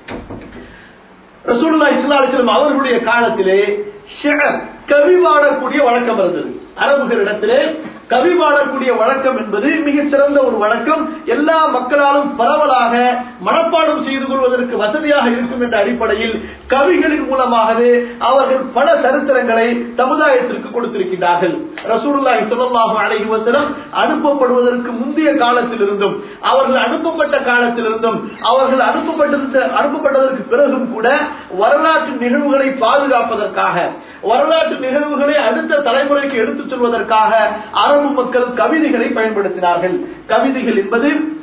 ரசூலுல்லாஹி ஸல்லல்லாஹு அலைஹி வஸல்லம் அவர்களுடைய காலத்திலே ஷிஅர் கவி பாடக்கூடிய வழக்கம் இருந்தது அரபுகளிடத்திலே கவி பாடக்கூடிய வழக்கம் என்பது மிக சிறந்த ஒரு வழக்கம் எல்லா மக்களாலும் பரவலாக மனப்பாடம் செய்து கொள்வதற்கு வசதியாக இருக்கும் என்ற அடிப்படையில் கவிகளின் மூலமாகவே அவர்கள் பல சரித்திரங்களை சமுதாயத்திற்கு கொடுத்திருக்கிறார்கள் ரசூலுல்லாஹி ஸல்லல்லாஹு அலைஹி வஸல்லம் அனுப்பப்படுவதற்கு முந்தைய காலத்தில் இருந்தும் அவர்கள் அனுப்பப்பட்ட காலத்தில் இருந்தும் அவர்கள் அனுப்பப்பட்டிருந்த அனுப்பப்பட்டதற்கு பிறகும் கூட வரலாற்று நிகழ்வுகளை பாதுகாப்பதற்காக வரலாற்று நிகழ்வுகளை அடுத்த தலைமுறைக்கு எடுத்துச் சொல்வதற்காக அரபு மக்கள் கவிதைகளை பயன்படுத்தினார்கள் கவிதைகள் என்பது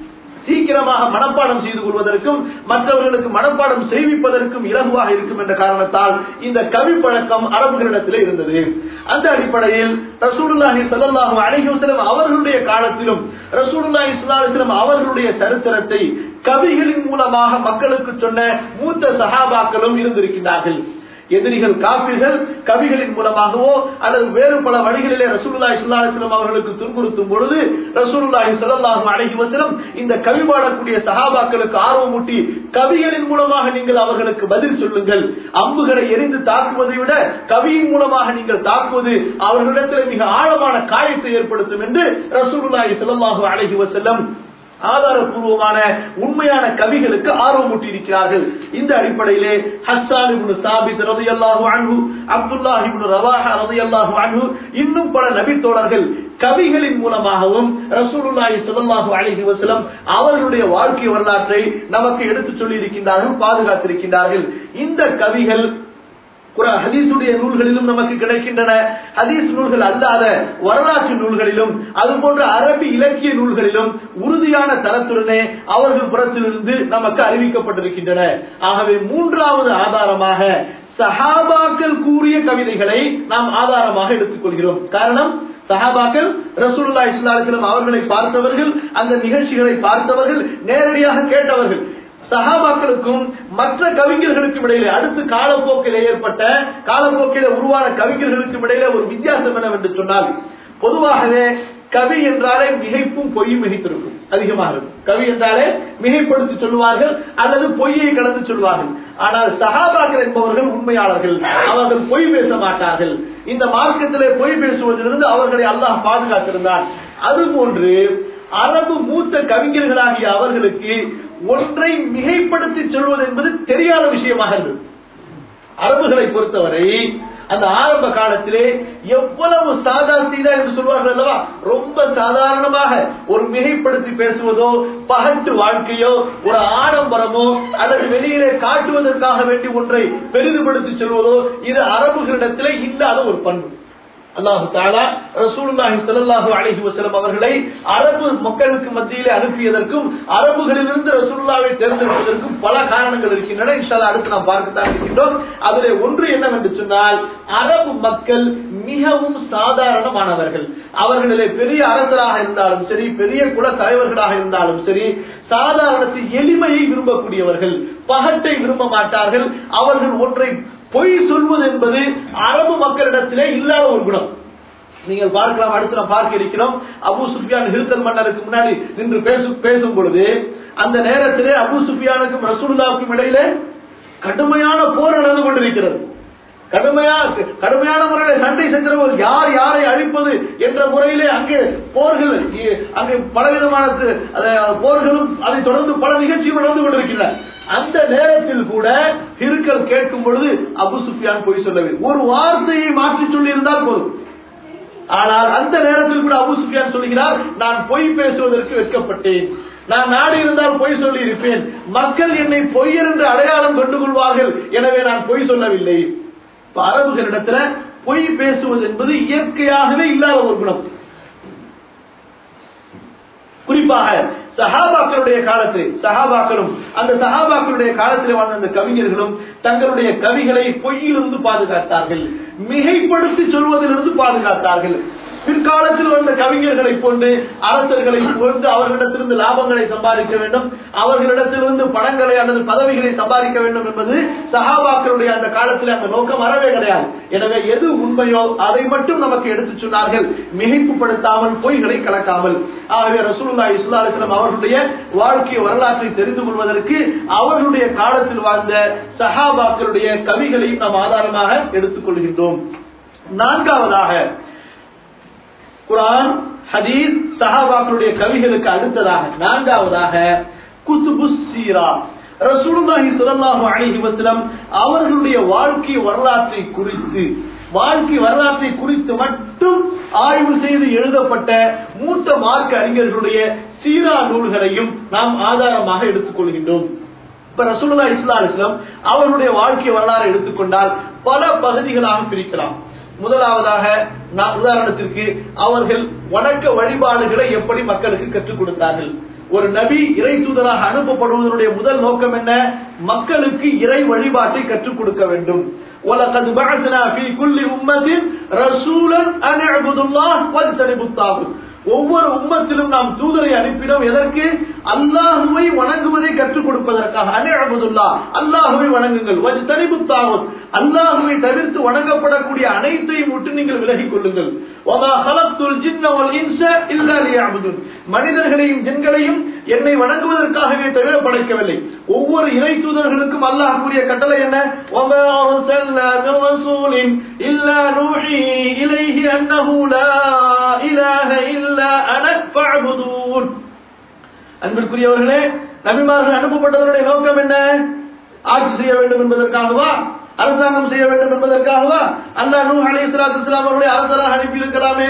சீக்கிரமாக மனப்பாடம் செய்து கொள்வதற்கும் மற்றவர்களுக்கு மனப்பாடம் செய்விப்பதற்கும் இலகுவாக இருக்கும் என்ற காரணத்தால் இந்த கவி பழக்கம் அரபுகளிடத்திலே இருந்தது அந்த அடிப்படையில் ரசூலுல்லாஹி ஸல்லல்லாஹு அலைஹி வஸல்லம் அவர்களுடைய காலத்திலும் ரசூலுல்லாஹி ஸல்லல்லாஹு அலைஹி வஸல்லம் அவர்களுடைய சரித்திரத்தை கவிகளின் மூலமாக மக்களுக்கு சொன்ன மூத்த சஹாபாக்களும் இருந்திருக்கிறார்கள் எதிரிகள் காப்பீர்கள் கவிகளின் மூலமாகவோ அல்லது வேறு பல வழிகளிலே ரசூலுல்லாஹி ஸல்லல்லாஹு அலைஹி வஸல்லம் அவர்களுக்கு துன்புறுத்தும் பொழுது ரசூலுல்லாஹி ஸல்லல்லாஹு அலைஹி வஸல்லம் இந்த கவி பாடக்கூடிய சஹாபாக்களுக்கு ஆர்வமூட்டி கவிகளின் மூலமாக நீங்கள் அவர்களுக்கு பதில் சொல்லுங்கள் அம்புகளை எரிந்து தாக்குவதை விட கவியின் மூலமாக நீங்கள் தாக்குவது அவர்களிடத்தில் மிக ஆழமான காயத்தை ஏற்படுத்தும் என்று ரசூலுல்லாஹி ஸல்லல்லாஹு அலைஹி வஸல்லம் ஆதாரபூர்வமான உண்மையான கவிகளுக்கு ஆர்வமூட்டி இருக்கிறார்கள் இந்த அடிப்படையிலே ஹஸ்ஸான் இப்னு சாபித் ரலியல்லாஹு அன்ஹு அப்துல்லாஹ் இப்னு ரவாஹா ரலியல்லாஹு அன்ஹு இன்னும் பல நபி தோழர்கள் கவிகளின் மூலமாகவும் ரசூலுல்லாஹி ஸல்லல்லாஹு அலைஹி வஸல்லம் அவர்களுடைய வாழ்க்கை வரலாற்றை நமக்கு எடுத்துச் சொல்லி இருக்கின்றார்கள் பாதுகாத்திருக்கின்றார்கள் இந்த கவிகள் குரான் ஹதீஸுடைய நூல்களிலும் நமக்கு கிடைக்கின்றன ஹதீஸ் நூல்கள் அல்லாத வரலாற்று நூல்களிலும் அதுபோன்ற அரபி இலக்கிய நூல்களிலும் உறுதியான தரத்துடனே அவர்கள் புறத்திலிருந்து நமக்கு அறிவிக்கப்பட்டிருக்கின்றன ஆகவே மூன்றாவது ஆதாரமாக சஹாபாக்கள் கூறிய கவிதைகளை நாம் ஆதாரமாக எடுத்துக்கொள்கிறோம் காரணம் சஹாபாக்கள் ரசூலுல்லா இஸ்லாத்திலும் அவர்களை பார்த்தவர்கள் அந்த நிகழ்ச்சிகளை பார்த்தவர்கள் நேரடியாக கேட்டவர்கள் சஹாபாக்களுக்கும் மற்ற கவிஞர்களுக்கும் இடையிலே அடுத்து காலப்போக்கில் ஏற்பட்ட காலப்போக்கில உருவான கவிஞர்களுக்கும் இடையிலே ஒரு வித்தியாசம் என்னவென்று சொன்னால் பொதுவாகவே கவி என்றாலே மிகைப்பும் பொய்யும் மிகைத்திருக்கும் அதிகமாக இருக்கும் கவி என்றாலே மிகைப்படுத்தி சொல்லுவார்கள் அல்லது பொய்யை கலந்து சொல்வார்கள் ஆனால் சகாபாக்கள் என்பவர்கள் உண்மையாளர்கள் அவர்கள் பொய் பேச மாட்டார்கள் இந்த மார்க்கத்திலே பொய் பேசுவதிலிருந்து அவர்களை அல்லாஹ் பாதுகாத்திருந்தான் அதுபோன்று அரபு மூத்த கவிஞர்களாகிய அவர்களுக்கு ஒன்றை மிகைப்படுத்தி சொல்வது என்பது தெரியாத விஷயமாக இருந்தது அரபுகளை பொறுத்தவரை அந்த ஆரம்ப காலத்திலே எவ்வளவு சாதா சீதா என்று சொல்வார்கள் அல்லவா ரொம்ப சாதாரணமாக ஒரு மிகைப்படுத்தி பேசுவதோ பகட்டு வாழ்க்கையோ ஒரு ஆடம்பரமோ அல்லது வெளியிலே காட்டுவதற்காக வேண்டி ஒன்றை பெரிதுபடுத்தி சொல்வதோ இது அரபுகளிடத்திலே இல்லாத ஒரு பண்பு அல்லாஹு தாலா ரசூலுல்லாஹி ஸல்லல்லாஹு அலைஹி வஸல்லம் அவர்களை அரபு மக்களுக்கு மத்தியிலே அனுப்பியதற்கும் அரபுகளிலிருந்து ரசூலுல்லாவை தேர்ந்தெடுப்பதற்கும் பல காரணங்கள் இருக்கின்றன இன்ஷால்லா அடுத்து நாம் பார்க்கத்தான் இருக்கின்றோம் அதிலே ஒன்று என்னவென்று சொன்னால் அரபு மக்கள் மிகவும் சாதாரணமானவர்கள் அவர்களிலே பெரிய அரசராக இருந்தாலும் சரி பெரிய குல தலைவர்களாக இருந்தாலும் சரி சாதாரணத்தை எளிமையை விரும்பக்கூடியவர்கள் பகட்டை விரும்ப மாட்டார்கள் அவர்கள் ஒன்றை பொய் சொல்வது என்பது அரபு மக்களிடத்திலே இல்லாத ஒரு குணம் நீங்கள் பார்க்கலாம் அடுத்து நாம் பார்க்க இருக்கிறோம் அபு சுஃபியான் ஹிருத்தல் மன்னருக்கு முன்னாடி நின்று பேசும் பேசும் பொழுது அந்த நேரத்திலே அபு சுஃபியானுக்கும் ரசூலுல்லாவுக்கும் இடையில கடுமையான போர் நடந்து கொண்டிருக்கிறது கடுமையா கடுமையான முறையில சண்டை சச்சரவு யார் யாரை அழிப்பது என்ற முறையிலே அங்கே போர்கள் அங்கே பலவிதமான போர்களும் அதை தொடர்ந்து பல நிகழ்ச்சிகள் நடந்து கொண்டிருக்கின்றன அந்த நேரத்தில் கூட ஹிருக்கல் கேட்கும் பொழுது அபு சுஃபியான் பொய் சொல்லவில்லை ஒரு வார்த்தையை மாற்றி சொல்லி இருந்தால் போதும் ஆனால் அந்த நேரத்தில் கூட அபு சுஃபியான் சொல்லுகிறார் நான் பொய் பேசுவதற்கு வெட்கப்பட்டேன் நான் நாடு இருந்தால் பொய் சொல்லி இருப்பேன் மக்கள் என்னை பொய்யர் என்று அடையாளம் கொண்டு கொள்வார்கள் எனவே நான் பொய் சொல்லவில்லை அரபுகளிடத்துல பொய் பேசுவது என்பது இயற்கையாகவே இல்லாத ஒரு குணம் குறிப்பாக சஹாபாக்களுடைய காலத்தில் சஹாபாக்களும் அந்த சஹாபாக்களுடைய காலத்தில் வாழ்ந்த அந்த கவிஞர்களும் தங்களுடைய கவிகளை பொய்யிலிருந்து பாதுகாத்தார்கள் மிகைப்படுத்தி சொல்வதிலிருந்து பாதுகாத்தார்கள் பிற்காலத்தில் வந்த கவிஞர்களை கொண்டு அரசர்களை கொண்டு அவர்களிடத்திலிருந்து லாபங்களை சம்பாதிக்க வேண்டும் அவர்களிடத்திலிருந்து பணங்களை அல்லது பதவிகளை சம்பாதிக்க வேண்டும் என்பது சஹாபாக்களுடைய அந்த காலத்தில் அந்த நோக்கம் அறவே கிடையாது எனவே எது உண்மையோ அதை மட்டும் நமக்கு எடுத்து சொன்னார்கள் மிகைப்புப்படுத்தாமல் பொய்களை கலக்காமல் ஆகவே ரசூலுல்லா இஸ்லா அலிஸ்லாம் அவர்களுடைய வாழ்க்கை வரலாற்றை தெரிந்து கொள்வதற்கு அவர்களுடைய காலத்தில் வாழ்ந்த சஹாபாக்களுடைய கவிகளையும் நாம் ஆதாரமாக எடுத்துக் கொள்கின்றோம் நான்காவதாக குரான் ஹதீஸ் சஹாபாக்களுடைய கவிகளுக்கு அடுத்ததாக நான்காவதாக குத்துபு சீரா ரசூலுல்லாஹி ஸல்லல்லாஹு அலைஹி வஸல்லம் அவர்களுடைய வாழ்க்கை வரலாற்றை குறித்து வாழ்க்கை வரலாற்றை குறித்து மட்டும் ஆய்வு செய்து எழுதப்பட்ட மூத்த மார்க்க அறிஞர்களுடைய சீரா நூல்களையும் நாம் ஆதாரமாக எடுத்துக்கொள்கின்றோம் இப்ப ரசூலுல்லா இஸ்லா அலிஸ்லாம் அவர்களுடைய வாழ்க்கை வரலாறு எடுத்துக்கொண்டால் பல பகுதிகளாக பிரிக்கலாம் முதலாவதாக நான் உதாரணத்திற்கு அவர்கள் வணக்க வழிபாடுகளை எப்படி மக்களுக்கு கற்றுக் கொடுத்தார்கள் ஒரு நபி இறை தூதராக அனுப்பப்படுவதனுடைய முதல் நோக்கம் என்ன மக்களுக்கு இறை வழிபாட்டை கற்றுக் கொடுக்க வேண்டும் وَلَقَدْ بَعَثْنَا فِي كُلِّ أُمَّةٍ رَسُولًا أَنِ اعْبُدُوا اللَّهَ وَاجْتَنِبُوا الطَّاغُوتَ ஒவ்வொரு உம்மத்திலும் நாம் தூதரை அனுப்பினோம் எதற்கு அல்லாஹுவை வணங்குவதை கற்றுக் கொடுப்பதற்காக அனைஅபுதுல்லா அல்லாஹுவை வணங்குங்கள் வஜ்தனிபு தாவத் அல்லாஹுவை தவிர்த்து வணங்கப்படக்கூடிய அனைத்தையும் விட்டு நீங்கள் விலகிக் கொள்ளுங்கள் வமா ஹலத்துல் ஜின்ன வல் இன்ஸ இல்லா லியஅபுதுன் மனிதர்களையும் ஜின்களையும் என்னை வணங்குவதற்காகவே தவிர படைக்கவில்லை ஒவ்வொரு இறை தூதர்களுக்கும் அல்லாஹ் கூறிய கட்டளை என்ன வமா அர்சல்னா மின் ரசூலின் இல்லா நூஹி இலைஹி அன்னஹு லா இலாஹ இல்லா அன ஃபஅபுதூன் அன்பிற்குரியவர்களே நபிமார்கள் அனுப்பப்பட்டவருடைய நோக்கம் என்ன ஆட்சி செய்ய வேண்டும் என்பதற்காகவா அரசாங்கம் செய்ய வேண்டும் என்பதற்காகவா அல்லாஹ் நூஹ் அலைஹிஸ்ஸலாத்து வஸ்ஸலாம் அவர்களை அரசராக அனுப்பி இருக்கலாமே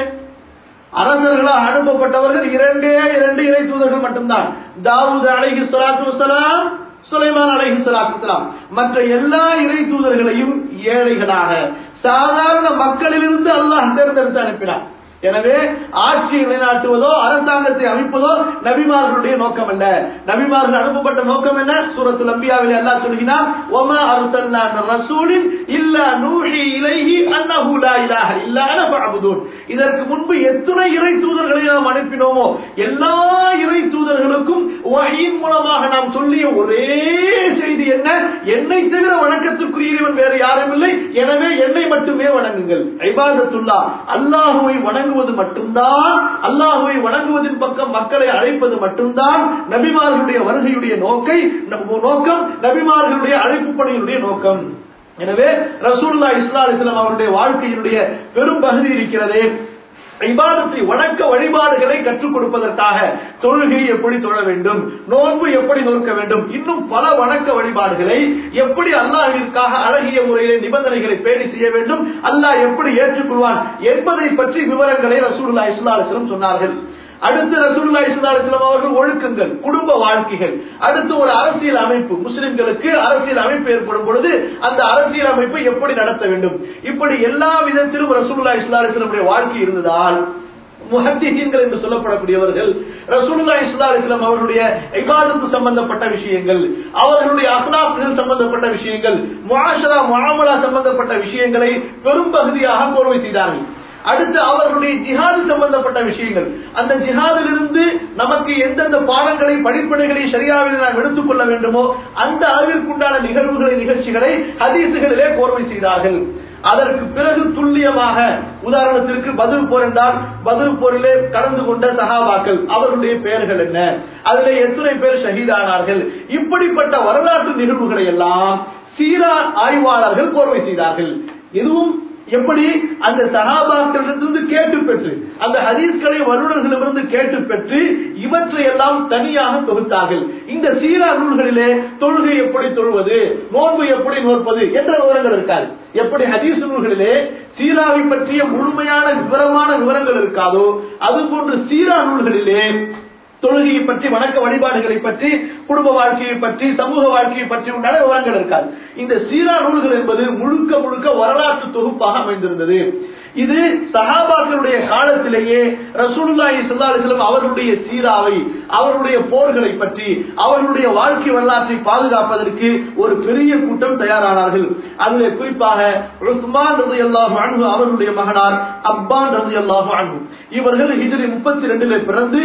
அரசர்களாக அனுப்பப்பட்டவர்கள் இரண்டே இரண்டு இறை தூதர்கள் மட்டும்தான் தாவூத் அலைஹி ஸலாத்து வஸ்ஸலாம் சுலைமான் அலைஹி ஸலாத்து வஸ்ஸலாம் மற்ற எல்லா இறை தூதர்களையும் ஏழைகளாக சாதாரண மக்களிலிருந்து அல்லாஹ் தேர்ந்தெடுத்து அனுப்பினார் எனவே ஆட்சியை நிலைநாட்டுவதோ அரசாங்கத்தை அமைப்பதோ நபிமார்களுடைய நோக்கம் அல்ல நபிமார்கள் அனுப்பப்பட்ட நோக்கம் என்ன சூரத்துல் அம்பியாவில் அல்லாஹ் சொல்கிறார் ஒமா அர்சல்னா மின் ரசூலின் இல்லா நூஹி இலைஹி அன்னஹு லா இலாஹ இல்லா அன ஃபஅபுதூன் இதற்கு முன்பு எத்தனை இறை தூதர்களை நாம் அனுப்பினோமோ எல்லா இறை தூதர்களுக்கும் வஹீன் மூலமாக நாம் சொல்லிய ஒரே செய்தி என்ன என்னை தவிர வணக்கத்திற்குரிய இறைவன் வேறு யாரும் இல்லை எனவே என்னை மட்டுமே வணங்குங்கள் ஐபாதத்துல்லா அல்லாஹுவை வணங்குவது மட்டும்தான் அல்லாஹுவை வணங்குவதின் பக்கம் மக்களை அழைப்பது மட்டும்தான் நபிமார்களுடைய வருகையுடைய நோக்கை நோக்கம் நபிமார்களுடைய அழைப்பு பணியினுடைய நோக்கம் எனவே ரசூல்லா இஸ்லா அலிஸ்லாம் அவருடைய வாழ்க்கையினுடைய பெரும் பகுதி இருக்கிறதே இபாதத்தை வணக்க வழிபாடுகளை கற்றுக் கொடுப்பதற்காக தொழுகை எப்படி தொழ வேண்டும் நோன்பு எப்படி நோக்க வேண்டும் இன்னும் பல வணக்க வழிபாடுகளை எப்படி அல்லாஹிற்காக அழகிய முறையிலே நிபந்தனைகளை பேணி செய்ய வேண்டும் அல்லாஹ் எப்படி ஏற்றுக்கொள்வான் என்பதை பற்றி விவரங்களை ரசூலுல்லா இஸ்லா அலிஸ்லம் சொன்னார்கள் அடுத்து ரசூலுல்லா இஸ்லா அலிஸ்லாம் அவர்கள் ஒழுக்கங்கள் குடும்ப வாழ்க்கைகள் அடுத்து ஒரு அரசியல் அமைப்பு முஸ்லிம்களுக்கு அரசியல் அமைப்பு ஏற்படும் பொழுது அந்த அரசியல் அமைப்பை எப்படி நடத்த வேண்டும் இப்படி எல்லா விதத்திலும் ரசூலுல்லா இஸ்லா அலிஸ்லமுடைய வாழ்க்கை இருந்ததால் முஹத்திகள் என்று சொல்லப்படக்கூடியவர்கள் ரசூலுல்லா இஸ்லா அலிஸ்லாம் அவர்களுடைய இபாதத்து சம்பந்தப்பட்ட விஷயங்கள் அவர்களுடைய அஹ்லாக்குகள் சம்பந்தப்பட்ட விஷயங்கள் முஆஷரா முஆமலா சம்பந்தப்பட்ட விஷயங்களை பெரும் பகுதியாக கோர்வை செய்தார்கள் அடுத்து அவர்களுடைய ஜிஹாது சம்பந்தப்பட்ட விஷயங்கள் அந்த ஜிஹாதிலிருந்து நமக்கு எந்தெந்த பாடங்களை படிப்பனைகளை சரியாவில் நாம் எடுத்துக்கொள்ள வேண்டுமோ அந்த அளவிற்குண்டான நிகழ்வுகளை நிகழ்ச்சிகளை ஹதீசுகளிலே கோர்வை செய்தார்கள் அதற்கு பிறகு துல்லியமாக உதாரணத்திற்கு பதில் போர் என்றால் பதில் போரிலே கலந்து கொண்ட சகாபாக்கள் அவர்களுடைய பெயர்கள் என்ன அதிலே எத்தனை பேர் ஷஹீதானார்கள் இப்படிப்பட்ட வரலாற்று நிகழ்வுகளை எல்லாம் சீரா ஆய்வாளர்கள் கோர்வை செய்தார்கள் இதுவும் எப்படி அந்த சகாபாக்களிடத்திலிருந்து கேட்டு பெற்று அந்த ஹதீஸ்களை வருடர்களிடமிருந்து கேட்டு பெற்று இவற்றை எல்லாம் தனியாக தொகுத்தார்கள் இந்த சீரா நூல்களிலே தொழுகை எப்படி தொழுவது நோன்பு எப்படி நோற்பது என்ற விவரங்கள் இருக்காது எப்படி ஹதீஸ் நூல்களிலே சீராவை பற்றிய முழுமையான விவரமான விவரங்கள் இருக்காதோ அதுபோன்று சீரா நூல்களிலே தொழுகையை பற்றி வணக்க வழிபாடுகளை பற்றி குடும்ப வாழ்க்கையை பற்றி சமூக வாழ்க்கையை பற்றி உண்டான விவரங்கள் இருக்காது இந்த சீரா நூல்கள் என்பது முழுக்க முழுக்க வரலாற்று தொகுப்பாக அமைந்திருந்தது இது சஹாபாக்களுடைய காலத்திலேயே ரசூலுல்லாஹி ஸல்லல்லாஹு அலைஹி வஸல்லம் அவர்களுடைய சீராவை அவர்களுடைய போர்களை பற்றி அவர்களுடைய வாழ்க்கை வரலாற்றை பாதுகாப்பதற்கு ஒரு பெரிய கூட்டம் தயாரானார்கள் அதிலே குறிப்பாக உஸ்மான் ரலியல்லாஹு அன்ஹு அவர்களுடைய மகனார் அப்பான் ரலியல்லாஹு அன்ஹு இவர்கள் ஹிஜ்ரி 32 பிறந்து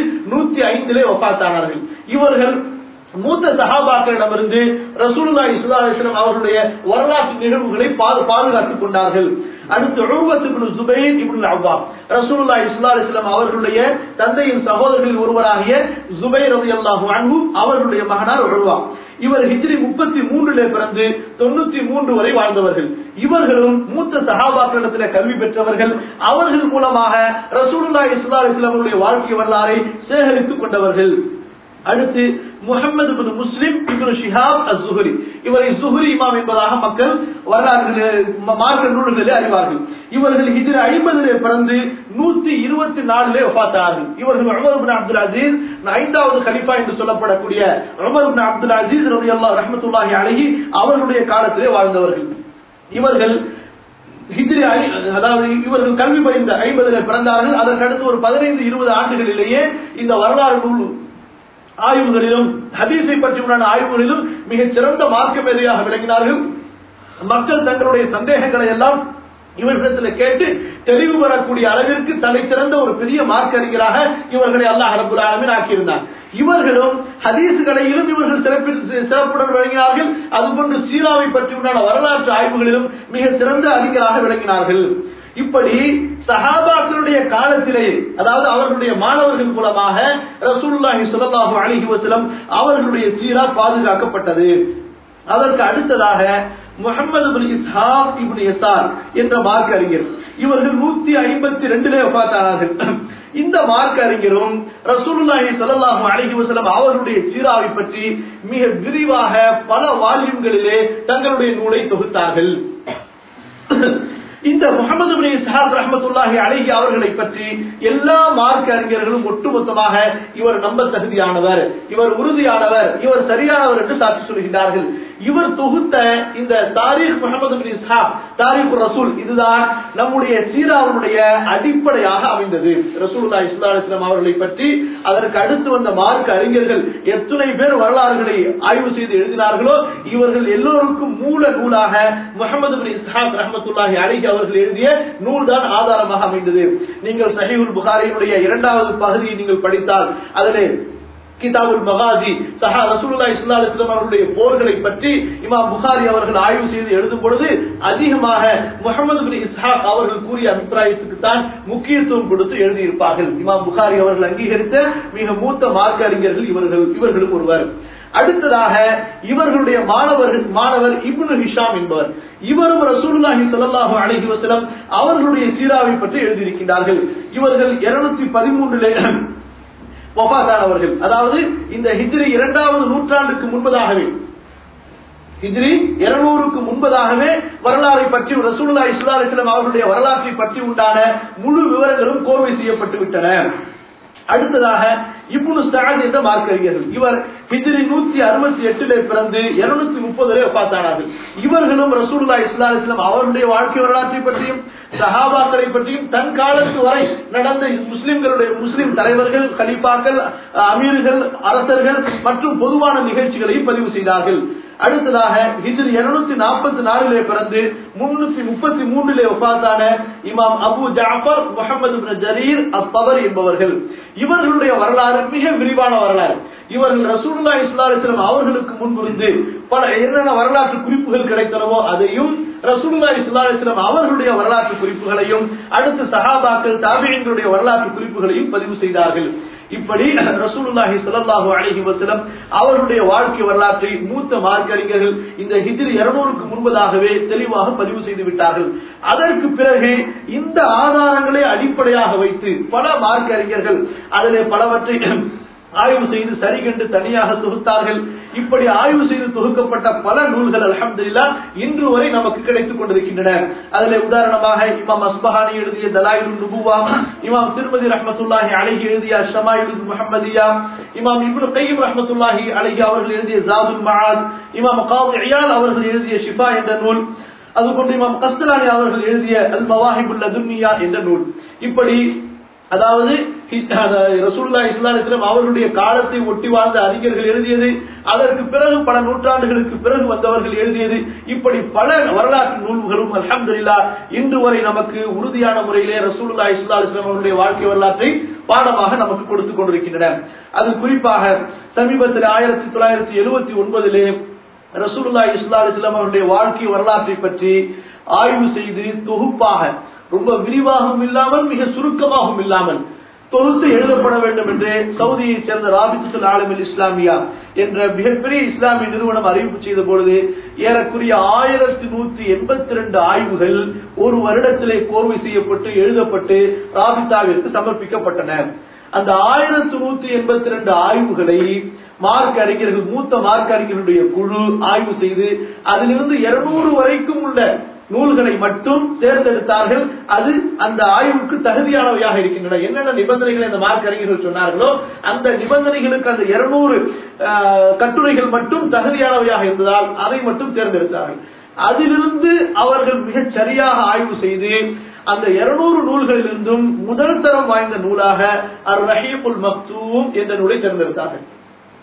105 வஃபாத்தானார்கள் இவர்கள் மூத்த சஹாபாக்களிடமிருந்து ரசூலுல்லா இஸ்லாம் அவர்களுடைய வரலாற்று நிகழ்வுகளை பாதுகாத்துக் கொண்டார்கள் அடுத்து உருவத் இப்னு ஜுபைர் இப்னு அவ்வாம் ரசூலுல்லா இஸ்லா அலிஸ்லாம் அவர்களுடைய தந்தையின் சகோதரர்களில் ஒருவராகிய ஜுபைர் ரலியல்லாஹு அன்ஹு அவர்களுடைய மகனார் உருவா இவர் ஹிஜ்ரி முப்பத்தி மூன்றிலே பிறந்து தொண்ணூத்தி மூன்று வரை வாழ்ந்தவர்கள் இவர்களும் மூத்த சகாபாக்களிடத்தில் கல்வி பெற்றவர்கள் அவர்கள் மூலமாக ரசூலுல்லா இஸ்லா அலிஸ்லாம் அவருடைய வாழ்க்கை வரலாறை சேகரித்துக் கொண்டவர்கள் அடுத்து முகமது பின் முஸ்லிம் இப்னு ஷிஹாப் அஸ்-சுஹரி இவரை சுஹரி இமாம் என்பதாக மக்கள் வரலாறு மார்க்க நூல்களிலே அறிவார்கள் இவர்கள் ஹிஜ்ரி ஐம்பதிலே பிறந்து நூத்தி இருபத்தி நாலுலே வஃபாத்தார்கள் இவர்கள் உமர் பின் அப்துல் அசீஸ் ஐந்தாவது கலிஃபா என்று சொல்லப்படக்கூடிய உமர் பின் அப்துல் அசீஸ் ரலியல்லாஹு ரஹ்மத்துல்லாஹி அலைஹி அவர்களுடைய காலத்திலே வாழ்ந்தவர்கள் இவர்கள் ஹிஜ்ரி அதாவது இவர்கள் கல்வி பயின்ற ஐம்பதில் பிறந்தார்கள் அதற்கு அடுத்து ஒரு பதினைந்து இருபது ஆண்டுகளிலேயே இந்த வரலாறு நூல் ஆய்வுகளிலும் ஹதீஸை பற்றி உண்டான ஆய்வுகளிலும் மிகச் சிறந்த மார்க்க மேதையாக விளங்கினார்கள் மக்கள் தங்களுடைய சந்தேகங்களை எல்லாம் இவர்களிடத்தில் கேட்டு தெளிவு பெறக்கூடிய அளவிற்கு தலை சிறந்த ஒரு பெரிய மார்க்க அறிஞராக இவர்களை அல்லாஹ் ரபுல் ஆலமீன் ஆக்கியிருந்தார் இவர்களும் ஹதீஸ்களையிலும் இவர்கள் சிறப்பு சிறப்புடன் விளங்கினார்கள் அதுபோன்று சீராவை பற்றி உண்டான வரலாற்று ஆய்வுகளிலும் மிக சிறந்த அறிஞராக விளங்கினார்கள் இப்படி சஹாபாக்களுடைய காலத்திலே அதாவது அவர்களுடைய மாணவர்கள் மூலமாக ரசூலுல்லாஹி ஸல்லல்லாஹு அலைஹி வஸல்லம் அவர்களுடைய சீரா பாதுகாக்கப்பட்டது அதற்கு அடுத்ததாக முகமது பின் இஸ்ஹாக் இப்னு யசார் என்ற மார்க்க அறிஞர் இவர்கள் நூத்தி ஐம்பத்தி ரெண்டிலே பார்த்தார்கள் இந்த மார்க்க அறிஞரும் ரசூலுல்லாஹி ஸல்லல்லாஹு அலைஹி வஸல்லம் அவர்களுடைய சீராவை பற்றி மிக விரிவாக பல வால்யூம்களிலே தங்களுடைய நூலை தொகுத்தார்கள் இந்த முகமது பின் இஸ்ஹாக் ரஹமத்துல்லாஹி அலைஹி அவர்களை பற்றி எல்லா மார்க்க அறிஞர்களும் ஒட்டுமொத்தமாக இவர் நம்ப தகுதியானவர் இவர் உறுதியானவர் இவர் சரியானவர் என்று சாட்சி சொல்கிறார்கள் இவர் தொகுத்த இந்த தாரீக் முகமது பின் இஸ்ஹாக் தாரீக் ரசூல் இதுதான் நம்முடைய சீராவுடைய அடிப்படையாக அமைந்தது ரசூலுல்லாஹி ஸல்லல்லாஹு அலைஹி வஸல்லம் அவர்களை பற்றி அதற்கு அடுத்து வந்த மார்க்க அறிஞர்கள் எத்தனை பேர் வரலாறுகளை ஆய்வு செய்து எழுதினார்களோ இவர்கள் எல்லோருக்கும் மூல நூலாக முகமது பின் இஸ்ஹாக் ரஹமத்துல்லாஹி அலைஹி அவர்கள் எழுதிய நூல் தான் ஆதாரமாக அமைந்தது நீங்கள் சஹீஹுல் புகாரியினுடைய இரண்டாவது பகுதியை நீங்கள் படித்தால் அதிலே கிதாபுல் மகாஜி சஹா ரசூலுல்லாஹி ஸல்லல்லாஹு அலைஹி வஸல்லம் அவர்களுடைய போர்களை பற்றி இமாம் புகாரி அவர்கள் ஆய்வு செய்து எழுதும் பொழுது அதிகமாக முகமது பின் இஸ்ஹாக் அவர்கள் கூறிய அபிப்பிராயத்துக்கு தான் முக்கியத்துவம் கொடுத்து எழுதியிருப்பார்கள் இமாம் புகாரி அவர்கள் அங்கீகரித்த மிக மூத்த மார்க்க அறிஞர்கள் இவர்கள் இவர்களும் ஒருவர் அடுத்ததாக இவர்களுடைய மாணவர்கள் மாணவர் இப்னு ஹிஷாம் என்பவர் இவரும் ரசூலுல்லாஹி ஸல்லல்லாஹு அலைஹி வஸல்லம் அவர்களுடைய சீராவை பற்றி எழுதியிருக்கிறார்கள் இவர்கள் 213 வஃபாத்தானவர்கள் அதாவது இந்த ஹிஜ்ரி இரண்டாவது நூற்றாண்டுக்கு முன்பதாகவே ஹிஜ்ரி இருநூறுக்கு முன்பதாகவே வரலாறை பற்றி ரசூலுல்லா இஸ்லா அலிஸ்லாம் அவர்களுடைய வரலாற்றை பற்றி உண்டான முழு விவரங்களும் கோவை செய்யப்பட்டு விட்டன அடுத்ததாக இப்னு சஅத் என்ற மார்க்கறிஞர்கள் இவர் ஹிஜ்ரி நூத்தி அறுபத்தி எட்டிலே பிறந்து இருநூத்தி முப்பதுலே பார்த்தானார்கள் இவர்களும் ரசூலுல்லா இஸ்லா அலிஸ்லாம் அவர்களுடைய வாழ்க்கை வரலாற்றை பற்றியும் சஹாபாக்களை பற்றியும் தன் காலத்து வரை நடந்த முஸ்லிம்களுடைய முஸ்லிம் தலைவர்கள் கலிப்பாக்கள் அமீர்கள் அரசர்கள் மற்றும் பொதுவான நிகழ்ச்சிகளையும் பதிவு செய்தார்கள் அடுத்ததாக ஹிஜ்ரி இருநூத்தி நாற்பத்தி நாலிலே பிறந்து முன்னூத்தி முப்பத்தி மூன்றிலே ஒப்பாத்தான இமாம் அபு ஜாஃபர் முகமது ஜரீர் அத்தவர் என்பவர்கள் இவர்களுடைய வரலாறு மிக விரிவான வரலாறு இவர்கள் ரசூல்லா இஸ்லாலிஸ்லாம் அவர்களுக்கு முன்பிருந்து பல என்னென்ன வரலாற்று குறிப்புகள் கிடைத்தனவோ அதையும் ரசூல்லா இஸ்லாலிஸ்லாம் அவர்களுடைய வரலாற்று குறிப்புகளையும் அடுத்து சஹாபாக்கள் தாபியங்களுடைய வரலாற்று குறிப்புகளையும் பதிவு செய்தார்கள் இப்படி ரசூலுல்லாஹி ஸல்லல்லாஹு அலைஹி வஸல்லம் அவருடைய வாழ்க்கை வரலாற்றை மூத்த மார்க்க அறிஞர்கள் இந்த ஹிஜ்ரி 200க்கு முன்பதாகவே தெளிவாக பதிவு செய்து விட்டார்கள் அதற்கு பிறகு இந்த ஆதாரங்களை அடிப்படையாக வைத்து பல மார்க்க அறிஞர்கள் அதிலே பலவற்றை ஆய்வு செய்து சரி கண்டு தனியாக தொகுத்தார்கள் இப்படி ஆய்வு செய்து தொகுக்கப்பட்ட பல நூல்கள் அலமதுல்லா இன்று வரை நமக்கு கிடைத்துக் கொண்டிருக்கின்றன அதில் உதாரணமாக இமாம் அஸ்பஹானி எழுதிய தலாயுல் நுபுவா இமாம் திருமதி ரஹமத்துல்லாஹி அழகி எழுதிய ஷமாயுல் முஹம்மதியா இமாம் இப்னு கையம் ரஹமத்துல்லாஹி அழகி அவர்கள் எழுதிய ஜாதுல் மஹாத் இமாம் காது இயால் அவர்கள் எழுதிய ஷிஃபா என்ற நூல் அதுபோன்று இமாம் கஸ்தலானி அவர்கள் எழுதிய அல் மவாஹிபுல் துன்னியா என்ற நூல் இப்படி அதாவது ரசூல்லா இஸ்லாம் அவர்களுடைய காலத்தை ஒட்டி வாழ்ந்த அறிஞர்கள் எழுதியது அதற்கு பிறகு பல நூற்றாண்டுகளுக்கு பிறகு வந்தவர்கள் எழுதியது இப்படி பல வரலாற்று நூல்களும் அலமதுல்லா இன்று வரை நமக்கு உறுதியான முறையிலே ரசூல்லா இஸ்லா இஸ்லாம் அவருடைய வாழ்க்கை வரலாற்றை பாடமாக நமக்கு கொடுத்துக் கொண்டிருக்கின்றன அது குறிப்பாக சமீபத்தில் ஆயிரத்தி தொள்ளாயிரத்தி எழுபத்தி ஒன்பதிலே ரசூலுல்லா இஸ்லா இஸ்லாம் அவருடைய வாழ்க்கை வரலாற்றை பற்றி ஆய்வு செய்து தொகுப்பாக ரொம்ப விரிவாகவும் இல்லாமல் மிக சுருக்கமாகவும் இல்லாமல் தொகுத்து எழுதப்பட வேண்டும் என்று சவுதியை சேர்ந்த ராபித்துல் ஆலமில் இஸ்லாமியா என்ற மிகப்பெரிய இஸ்லாமிய நிறுவனம் அறிவிப்பு செய்த பொழுது ஏறக்குரிய ஆயிரத்தி நூத்தி எண்பத்தி ரெண்டு ஆய்வுகள் ஒரு வருடத்திலே கோர்வை செய்யப்பட்டு எழுதப்பட்டு ராபித்தாவிற்கு சமர்ப்பிக்கப்பட்டன அந்த ஆயிரத்தி நூத்தி எண்பத்தி ரெண்டு ஆய்வுகளை மார்க் அறிஞர்கள் மூத்த மார்க் அறிஞர்களுடைய குழு ஆய்வு செய்து அதிலிருந்து இருநூறு வரைக்கும் உள்ள நூல்களை மட்டும் தேர்ந்தெடுத்தார்கள் அது அந்த ஆய்வுக்கு தகுதியானவையாக இருக்கின்றன என்னென்ன நிபந்தனைகளை அந்த மார்க் அறிஞர்கள் சொன்னார்களோ அந்த நிபந்தனைகளுக்கு அந்த இருநூறு கட்டுரைகள் மட்டும் தகுதியானவையாக இருந்ததால் அதை மட்டும் தேர்ந்தெடுத்தார்கள் அதிலிருந்து அவர்கள் மிகச் சரியாக ஆய்வு செய்து அந்த இருநூறு நூல்களிலிருந்தும் முதல் தரம் வாய்ந்த நூலாக அர் ரஹீபுல் மக்தூம் என்ற நூலை தேர்ந்தெடுத்தார்கள்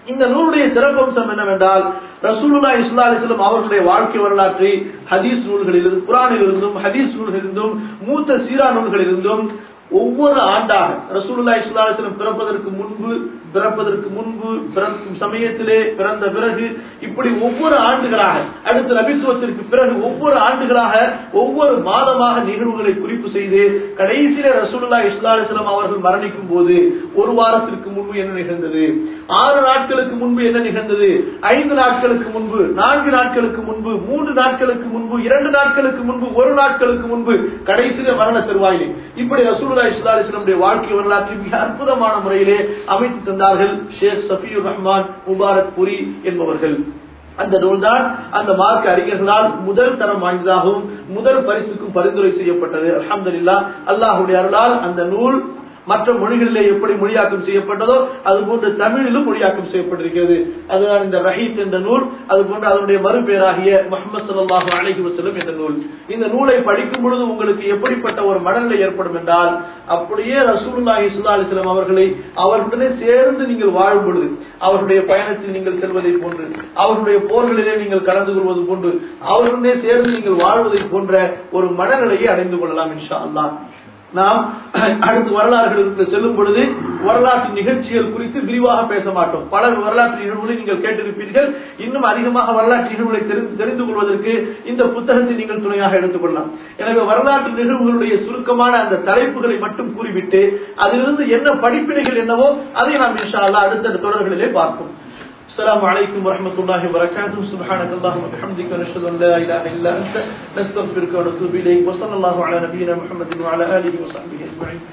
இந்த நூலுடைய சிறப்பம்சம் என்னவென்றால் ரசூலுல்லா இஸ்லா அலிஸ்லம் அவர்களுடைய வாழ்க்கை வரலாற்றை ஹதீஸ் நூல்களிலிருந்து குரானிலிருந்தும் ஹதீஸ் நூல்களிலிருந்தும் மூத்த சீரா நூல்களிலிருந்தும் ஒவ்வொரு ஆண்டாக ரசூலுல்லா இஸ்லா அலிஸ்லம் பிறப்பதற்கு முன்பு பிறப்பதற்கு முன்பு பிறக்கும் சமயத்திலே பிறந்த பிறகு இப்படி ஒவ்வொரு ஆண்டுகளாக அடுத்த நபித்துவத்திற்கு பிறகு ஒவ்வொரு ஆண்டுகளாக ஒவ்வொரு மாதமாக நிகழ்வுகளை குறிப்பு செய்து கடைசியில ரசூலுல்லா இஸ்லா அலிஸ்லாம் அவர்கள் மரணிக்கும் போது ஒரு வாரத்திற்கு முன்பு என்ன நிகழ்ந்தது ஆறு நாட்களுக்கு முன்பு என்ன நிகழ்ந்தது ஐந்து நாட்களுக்கு முன்பு நான்கு நாட்களுக்கு முன்பு மூன்று நாட்களுக்கு முன்பு இரண்டு நாட்களுக்கு முன்பு ஒரு நாட்களுக்கு முன்பு கடைசியில மரண தருவாயிலே இப்படி ரசூலுல்லா இஸ்லா அலிஸ்லமுடைய வாழ்க்கை வரலாற்றை மிக அற்புதமான முறையிலே அமைத்து தந்தார்கள் ஷேக் சஃபியுர் ரஹ்மான் முபாரக் புரி என்பவர்கள் அந்த நூல்தான் அந்த மார்க்க அறிஞர்களால் முதல் தரம் வாய்ந்ததாகவும் முதல் பரிசுக்கும் பரிந்துரை செய்யப்பட்டது அலமதுல்லா அல்லாஹுடைய அருளால் அந்த நூல் மற்ற மொழிகளிலே எப்படி மொழியாக்கம் செய்யப்பட்டதோ அது போன்று தமிழிலும் மொழியாக்கம் செய்யப்பட்டிருக்கிறது அதுதான் இந்த ரஹீத் என்ற நூல் அது போன்று அதனுடைய மறுபெயராகிய முகமது சல்லாஹு அலஹி வசலம் என்ற நூல் இந்த நூலை படிக்கும் பொழுது உங்களுக்கு எப்படிப்பட்ட ஒரு மனநிலை ஏற்படும் என்றால் அப்படியே ரசூலுல்லாஹி சுல்லா அலிஸ்லாம் அவர்களை அவர்களுடனே சேர்ந்து நீங்கள் வாழும் பொழுது அவர்களுடைய பயணத்தில் நீங்கள் செல்வதை போன்று அவர்களுடைய போர்களிலே நீங்கள் கலந்து கொள்வது போன்று அவர்களுடனே சேர்ந்து நீங்கள் வாழ்வதை போன்ற ஒரு மனநிலையை அடைந்து கொள்ளலாம் இன்ஷா அல்லாஹ் நாம் அடுத்து வரலாறுகளுக்கு செல்லும் பொழுது வரலாற்று நிகழ்ச்சிகள் குறித்து விரிவாக பேச மாட்டோம் பல வரலாற்று நிகழ்வுகளை நீங்கள் கேட்டிருப்பீர்கள் இன்னும் அதிகமாக வரலாற்று நிகழ்வுகளை தெரிந்து தெரிந்து கொள்வதற்கு இந்த புத்தகத்தை நீங்கள் துணையாக எடுத்துக்கொள்ளலாம் எனவே வரலாற்று நிகழ்வுகளுடைய சுருக்கமான அந்த தலைப்புகளை மட்டும் கூறிவிட்டு அதிலிருந்து என்ன படிப்பினைகள் என்னவோ அதை நாம் இன்ஷா அல்லாஹ் அடுத்த தொடர்களிலே பார்ப்போம் السلام عليكم ورحمة الله وبركاته سبحانك اللهم وبحمدك نشهد أن لا إله إلا أنت نستغفرك ونتوب إليك وصلى الله على نبينا محمد وعلى آله وصحبه أجمعين